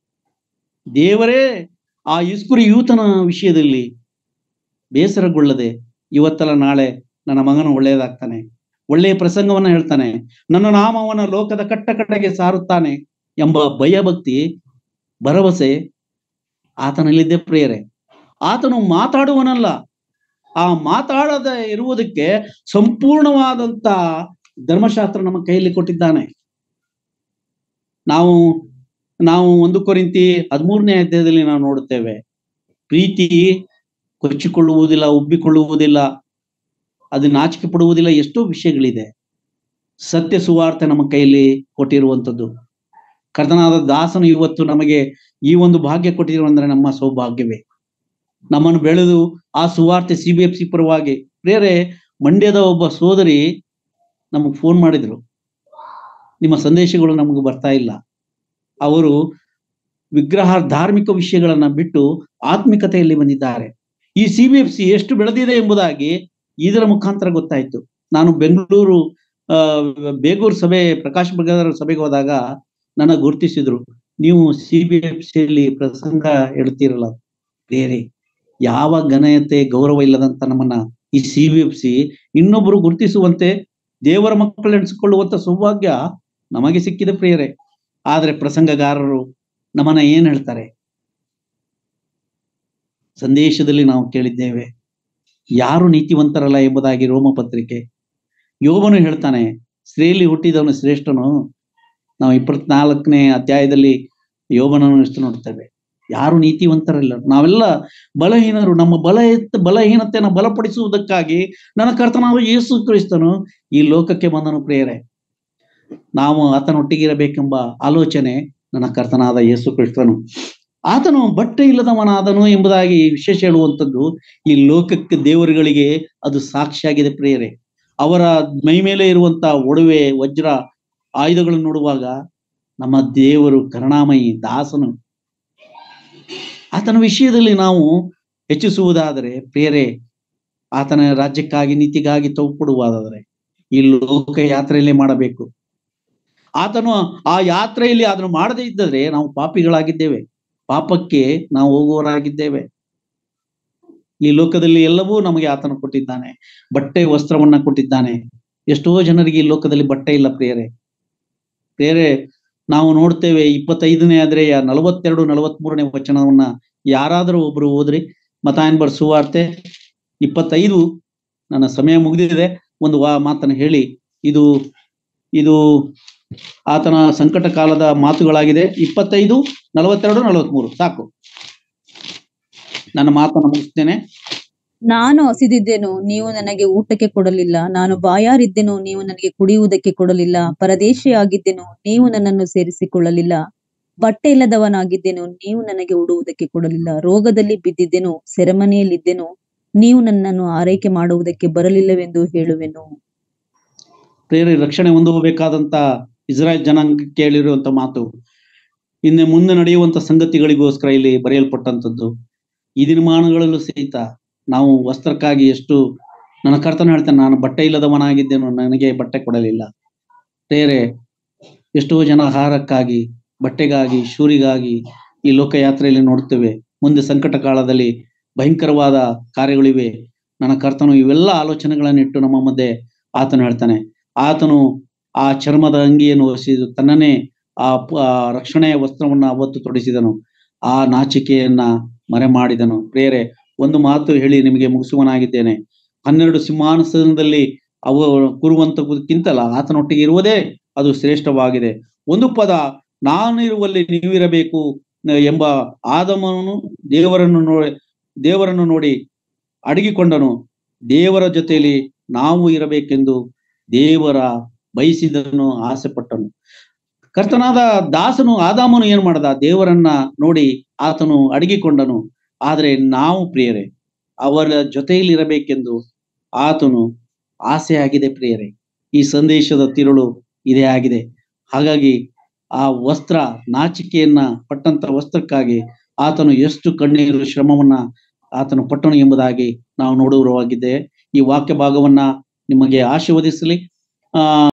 ದೇವರೇ ಆ ಇಸ್ಕುರಿ ಯೂತನ ವಿಷಯದಲ್ಲಿ ಬೇಸರಗೊಳ್ಳದೆ ಇವತ್ತಲ್ಲ ನಾಳೆ ನನ್ನ ಮಗನು ಒಳ್ಳೆಯದಾಗ್ತಾನೆ ಒಳ್ಳೆಯ ಪ್ರಸಂಗವನ್ನ ಹೇಳ್ತಾನೆ ನನ್ನ ನಾಮವನ್ನ ಲೋಕದ ಕಟ್ಟ ಕಡೆಗೆ ಸಾರುತ್ತಾನೆ ಎಂಬ ಭಯಭಕ್ತಿ ಭರವಸೆ ಆತನಲ್ಲಿದ್ದೇ ಪ್ರಿಯರೇ ಆತನು ಮಾತಾಡುವನಲ್ಲ ಆ ಮಾತಾಡದೆ ಇರುವುದಕ್ಕೆ ಸಂಪೂರ್ಣವಾದಂತ ಧರ್ಮಶಾಸ್ತ್ರ ನಮ್ಮ ಕೈಯಲ್ಲಿ ಕೊಟ್ಟಿದ್ದಾನೆ ನಾವು ನಾವು ಒಂದು ಕೊರಿಂತಿ ಹದಿಮೂರನೇ ಅಧ್ಯಾಯದಲ್ಲಿ ನಾವು ನೋಡುತ್ತೇವೆ ಪ್ರೀತಿ ಕೊಚ್ಚಿಕೊಳ್ಳುವುದಿಲ್ಲ ಉಬ್ಬಿಕೊಳ್ಳುವುದಿಲ್ಲ ಅದು ನಾಚಿಕೆ ಪಡುವುದಿಲ್ಲ ಎಷ್ಟೋ ವಿಷಯಗಳಿದೆ ಸತ್ಯ ಸುವಾರ್ತೆ ನಮ್ಮ ಕೈಯಲ್ಲಿ ಕೊಟ್ಟಿರುವಂಥದ್ದು ಕರ್ತನಾದ ದಾಸನು ಇವತ್ತು ನಮಗೆ ಈ ಒಂದು ಭಾಗ್ಯ ಕೊಟ್ಟಿರುವಂದ್ರೆ ನಮ್ಮ ಸೌಭಾಗ್ಯವೇ ನಮ್ಮನ್ನು ಬೆಳೆದು ಆ ಸುವಾರ್ತೆ ಸಿ ಬಿ ಎಫ್ ಸಿ ಪರವಾಗಿ ಬೇರೆ ಮಂಡ್ಯದ ಒಬ್ಬ ಸೋದರಿ ನಮಗೆ ಫೋನ್ ಮಾಡಿದ್ರು ನಿಮ್ಮ ಸಂದೇಶಗಳು ನಮಗೆ ಬರ್ತಾ ಇಲ್ಲ ಅವರು ವಿಗ್ರಹ ಧಾರ್ಮಿಕ ವಿಷಯಗಳನ್ನ ಬಿಟ್ಟು ಆತ್ಮಿಕತೆಯಲ್ಲಿ ಬಂದಿದ್ದಾರೆ ಈ ಸಿ ಬಿ ಎಫ್ ಸಿ ಎಷ್ಟು ಬೆಳೆದಿದೆ ಎಂಬುದಾಗಿ ಇದರ ಮುಖಾಂತರ ಗೊತ್ತಾಯ್ತು ನಾನು ಬೆಂಗಳೂರು ಆ ಬೇಗೂರು ಸಭೆ ಪ್ರಕಾಶ್ ಬಗದರ ಸಭೆಗೆ ಹೋದಾಗ ನನ್ನ ಗುರುತಿಸಿದ್ರು ನೀವು ಸಿ ಬಿ ಎಫ್ ಸಿಯಲ್ಲಿ ಪ್ರಸಂಗ ಹೇಳ್ತೀರಲ್ಲ ಬೇರೆ ಯಾವ ಘನತೆ ಗೌರವ ಇಲ್ಲದಂತ ನಮ್ಮನ್ನ ಈ ಸಿ ಬಿ ಎಫ್ ಸಿ ಇನ್ನೊಬ್ಬರು ಗುರುತಿಸುವಂತೆ ದೇವರ ಮಕ್ಕಳು ಎಣಿಸಿಕೊಳ್ಳುವಂತ ಸೌಭಾಗ್ಯ ನಮಗೆ ಸಿಕ್ಕಿದೆ ಪ್ರಿಯರೇ ಆದ್ರೆ ಪ್ರಸಂಗಗಾರರು ನಮ್ಮನ್ನ ಏನ್ ಹೇಳ್ತಾರೆ ಸಂದೇಶದಲ್ಲಿ ನಾವು ಕೇಳಿದ್ದೇವೆ ಯಾರು ನೀತಿವಂತರಲ್ಲ ಎಂಬುದಾಗಿ ರೋಮ ಪತ್ರಿಕೆ ಯೋಬನು ಹೇಳ್ತಾನೆ ಸ್ತ್ರೀಯಲ್ಲಿ ಹುಟ್ಟಿದವನು ಶ್ರೇಷ್ಠನು ನಾವು ಇಪ್ಪತ್ನಾಲ್ಕನೇ ಅಧ್ಯಾಯದಲ್ಲಿ ಯೋಬನನ್ನು ಎಷ್ಟು ನೋಡ್ತೇವೆ ಯಾರು ನೀತಿವಂತರಲ್ಲ ನಾವೆಲ್ಲ ಬಲಹೀನರು ನಮ್ಮ ಬಲ ಬಲಹೀನತೆಯನ್ನು ಬಲಪಡಿಸುವುದಕ್ಕಾಗಿ ನನ್ನ ಕರ್ತನಾದ ಯೇಸು ಕ್ರಿಸ್ತನು ಈ ಲೋಕಕ್ಕೆ ಬಂದನು ಪ್ರಿಯರೇ ನಾವು ಆತನೊಟ್ಟಿಗಿರಬೇಕೆಂಬ ಆಲೋಚನೆ ನನ್ನ ಕರ್ತನಾದ ಯೇಸು ಕ್ರಿಸ್ತನು ಆತನು ಬಟ್ಟೆ ಇಲ್ಲದವನಾದನು ಎಂಬುದಾಗಿ ವಿಶೇಷ ಹೇಳುವಂಥದ್ದು ಈ ಲೋಕಕ್ಕೆ ದೇವರುಗಳಿಗೆ ಅದು ಸಾಕ್ಷಿಯಾಗಿದೆ ಪ್ರಿಯರೇ ಅವರ ಮೈ ಮೇಲೆ ಇರುವಂತ ಒಡವೆ ವಜ್ರ ಆಯುಧಗಳನ್ನು ನೋಡುವಾಗ ನಮ್ಮ ದೇವರು ಕರುಣಾಮಯಿ ದಾಸನು ಆತನ ವಿಷಯದಲ್ಲಿ ನಾವು ಹೆಚ್ಚಿಸುವುದಾದರೆ ಪ್ರಿಯರೇ ಆತನ ರಾಜ್ಯಕ್ಕಾಗಿ ನೀತಿಗಾಗಿ ತಪ್ಪುಡುವುದಾದರೆ ಈ ಲೋಕ ಯಾತ್ರೆಯಲ್ಲೇ ಮಾಡಬೇಕು ಆತನು ಆ ಯಾತ್ರೆಯಲ್ಲಿ ಅದನ್ನು ಮಾಡದೇ ಇದ್ದರೆ ನಾವು ಪಾಪಿಗಳಾಗಿದ್ದೇವೆ ಪಾಪಕ್ಕೆ ನಾವು ಹೋಗುವವರಾಗಿದ್ದೇವೆ ಈ ಲೋಕದಲ್ಲಿ ಎಲ್ಲವೂ ನಮಗೆ ಆತನು ಕೊಟ್ಟಿದ್ದಾನೆ ಬಟ್ಟೆ ವಸ್ತ್ರವನ್ನ ಕೊಟ್ಟಿದ್ದಾನೆ ಎಷ್ಟೋ ಜನರಿಗೆ ಈ ಲೋಕದಲ್ಲಿ ಬಟ್ಟೆ ಇಲ್ಲ ಪ್ರಿಯರೇ ಪ್ರಿಯರೇ ನಾವು ನೋಡ್ತೇವೆ ಇಪ್ಪತ್ತೈದನೇ ಆದ್ರೆಯ ನಲವತ್ತೆರಡು ನಲವತ್ಮೂರನೇ ವಚನವನ್ನ ಯಾರಾದರೂ ಒಬ್ರು ಓದ್ರಿ ಮತಾಯನ್ ಬರ್ ಸುವಾರ್ತೆ ಇಪ್ಪತ್ತೈದು ನನ್ನ ಸಮಯ ಮುಗಿದಿದೆ ಒಂದು ವಾ ಮಾತನ್ನು ಹೇಳಿ ಇದು ಇದು ಆತನ ಸಂಕಟ ಕಾಲದ ಮಾತುಗಳಾಗಿದೆ ಇಪ್ಪತ್ತೈದು ನಲವತ್ತೆರಡು ನಲವತ್ಮೂರು ಸಾಕು ನನ್ನ ಮಾತನ್ನು ಮುಗಿಸ್ತೇನೆ ನಾನು ಹಸಿದಿದ್ದೆನು ನೀವು ನನಗೆ ಊಟಕ್ಕೆ ಕೊಡಲಿಲ್ಲ ನಾನು ಬಾಯಾರಿದ್ದೆನು ನೀವು ನನಗೆ ಕುಡಿಯುವುದಕ್ಕೆ ಕೊಡಲಿಲ್ಲ ಪರದೇಶಿಯಾಗಿದ್ದೆನು ನೀವು ನನ್ನನ್ನು ಸೇರಿಸಿಕೊಳ್ಳಲಿಲ್ಲ ಬಟ್ಟೆ ಇಲ್ಲದವನಾಗಿದ್ದೆನು ನೀವು ನನಗೆ ಉಡುವುದಕ್ಕೆ ಕೊಡಲಿಲ್ಲ ರೋಗದಲ್ಲಿ ಬಿದ್ದಿದ್ದೆನು ಸೆರೆಮನೆಯಲ್ಲಿದ್ದೆನು ನೀವು ನನ್ನನ್ನು ಆರೈಕೆ ಮಾಡುವುದಕ್ಕೆ ಬರಲಿಲ್ಲವೆಂದು ಹೇಳುವೆನು ಪ್ರೇರೆ ರಕ್ಷಣೆ ಹೊಂದಬೇಕಾದಂತ ಇಸ್ರಾಯೇಲ್ ಜನಾಂಗಕ್ಕೆ ಹೇಳಿರುವಂತ ಮಾತು ಇನ್ನು ಮುಂದೆ ನಡೆಯುವಂತ ಸಂಗತಿಗಳಿಗೋಸ್ಕರ ಇಲ್ಲಿ ಬರೆಯಲ್ಪಟ್ಟಂತದ್ದು ಈ ದಿನಮಾನಗಳಲ್ಲೂ ಸಹಿತ ನಾವು ವಸ್ತ್ರಕ್ಕಾಗಿ ಎಷ್ಟು ನನ್ನ ಕರ್ತನ ಹೇಳ್ತಾನೆ ನಾನು ಬಟ್ಟೆ ಇಲ್ಲದವನಾಗಿದ್ದೇನು ನನಗೆ ಬಟ್ಟೆ ಕೊಡಲಿಲ್ಲ ಬೇರೆ ಎಷ್ಟೋ ಜನ ಆಹಾರಕ್ಕಾಗಿ ಬಟ್ಟೆಗಾಗಿ ಶೂರಿಗಾಗಿ ಈ ಲೋಕಯಾತ್ರೆಯಲ್ಲಿ ನೋಡ್ತೇವೆ ಮುಂದೆ ಸಂಕಟ ಕಾಲದಲ್ಲಿ ಭಯಂಕರವಾದ ಕಾರ್ಯಗಳಿವೆ ನನ್ನ ಕರ್ತನು ಇವೆಲ್ಲ ಆಲೋಚನೆಗಳನ್ನಿಟ್ಟು ನಮ್ಮ ಮಧ್ಯೆ ಆತನು ಹೇಳ್ತಾನೆ ಆತನು ಆ ಚರ್ಮದ ಅಂಗಿಯನ್ನು ಹೊಸಿದು ತನ್ನನ್ನೇ ಆ ಪ- ಆ ರಕ್ಷಣೆಯ ವಸ್ತ್ರವನ್ನ ಅವತ್ತು ತೊಡಿಸಿದನು ಆ ನಾಚಿಕೆಯನ್ನ ಮರೆ ಮಾಡಿದನು ಪ್ರೇರೆ ಒಂದು ಮಾತು ಹೇಳಿ ನಿಮಗೆ ಮುಗಿಸುವನಾಗಿದ್ದೇನೆ ಹನ್ನೆರಡು ಸಿಂಹಾಸನದಲ್ಲಿ ಅವು ಕೂರುವಂತಕ್ಕಿಂತಲ ಆತನೊಟ್ಟಿಗೆ ಇರುವುದೇ ಅದು ಶ್ರೇಷ್ಠವಾಗಿದೆ ಒಂದು ಪದ ನಾನಿರುವಲ್ಲಿ ನೀವಿರಬೇಕು ಎಂಬ ಆದಮನು ದೇವರನ್ನು ನೋಡಿ ದೇವರನ್ನು ನೋಡಿ ಅಡಗಿಕೊಂಡನು ದೇವರ ಜೊತೆಯಲ್ಲಿ ನಾವು ಇರಬೇಕೆಂದು ದೇವರ ಬಯಸಿದನು ಆಸೆ ಪಟ್ಟನು ಕರ್ತನಾದ ದಾಸನು ಆದಾಮನು ಏನ್ ಮಾಡದ ದೇವರನ್ನ ನೋಡಿ ಆತನು ಅಡಗಿಕೊಂಡನು ಆದ್ರೆ ನಾವು ಪ್ರಿಯರೇ ಅವರ ಜೊತೆಯಲ್ಲಿ ಇರಬೇಕೆಂದು ಆತನು ಆಸೆ ಆಗಿದೆ ಪ್ರಿಯರೇ ಈ ಸಂದೇಶದ ತಿರುಳು ಇದೇ ಆಗಿದೆ ಹಾಗಾಗಿ ಆ ವಸ್ತ್ರ ನಾಚಿಕೆಯನ್ನ ಪಟ್ಟಂತ ವಸ್ತ್ರಕ್ಕಾಗಿ ಆತನು ಎಷ್ಟು ಕಣ್ಣೀರು ಶ್ರಮವನ್ನ ಆತನು ಪಟ್ಟನು ಎಂಬುದಾಗಿ ನಾವು ನೋಡುವರಾಗಿದ್ದೆ ಈ ವಾಕ್ಯ ಭಾಗವನ್ನ ನಿಮಗೆ ಆಶೀರ್ವದಿಸಲಿ ಆ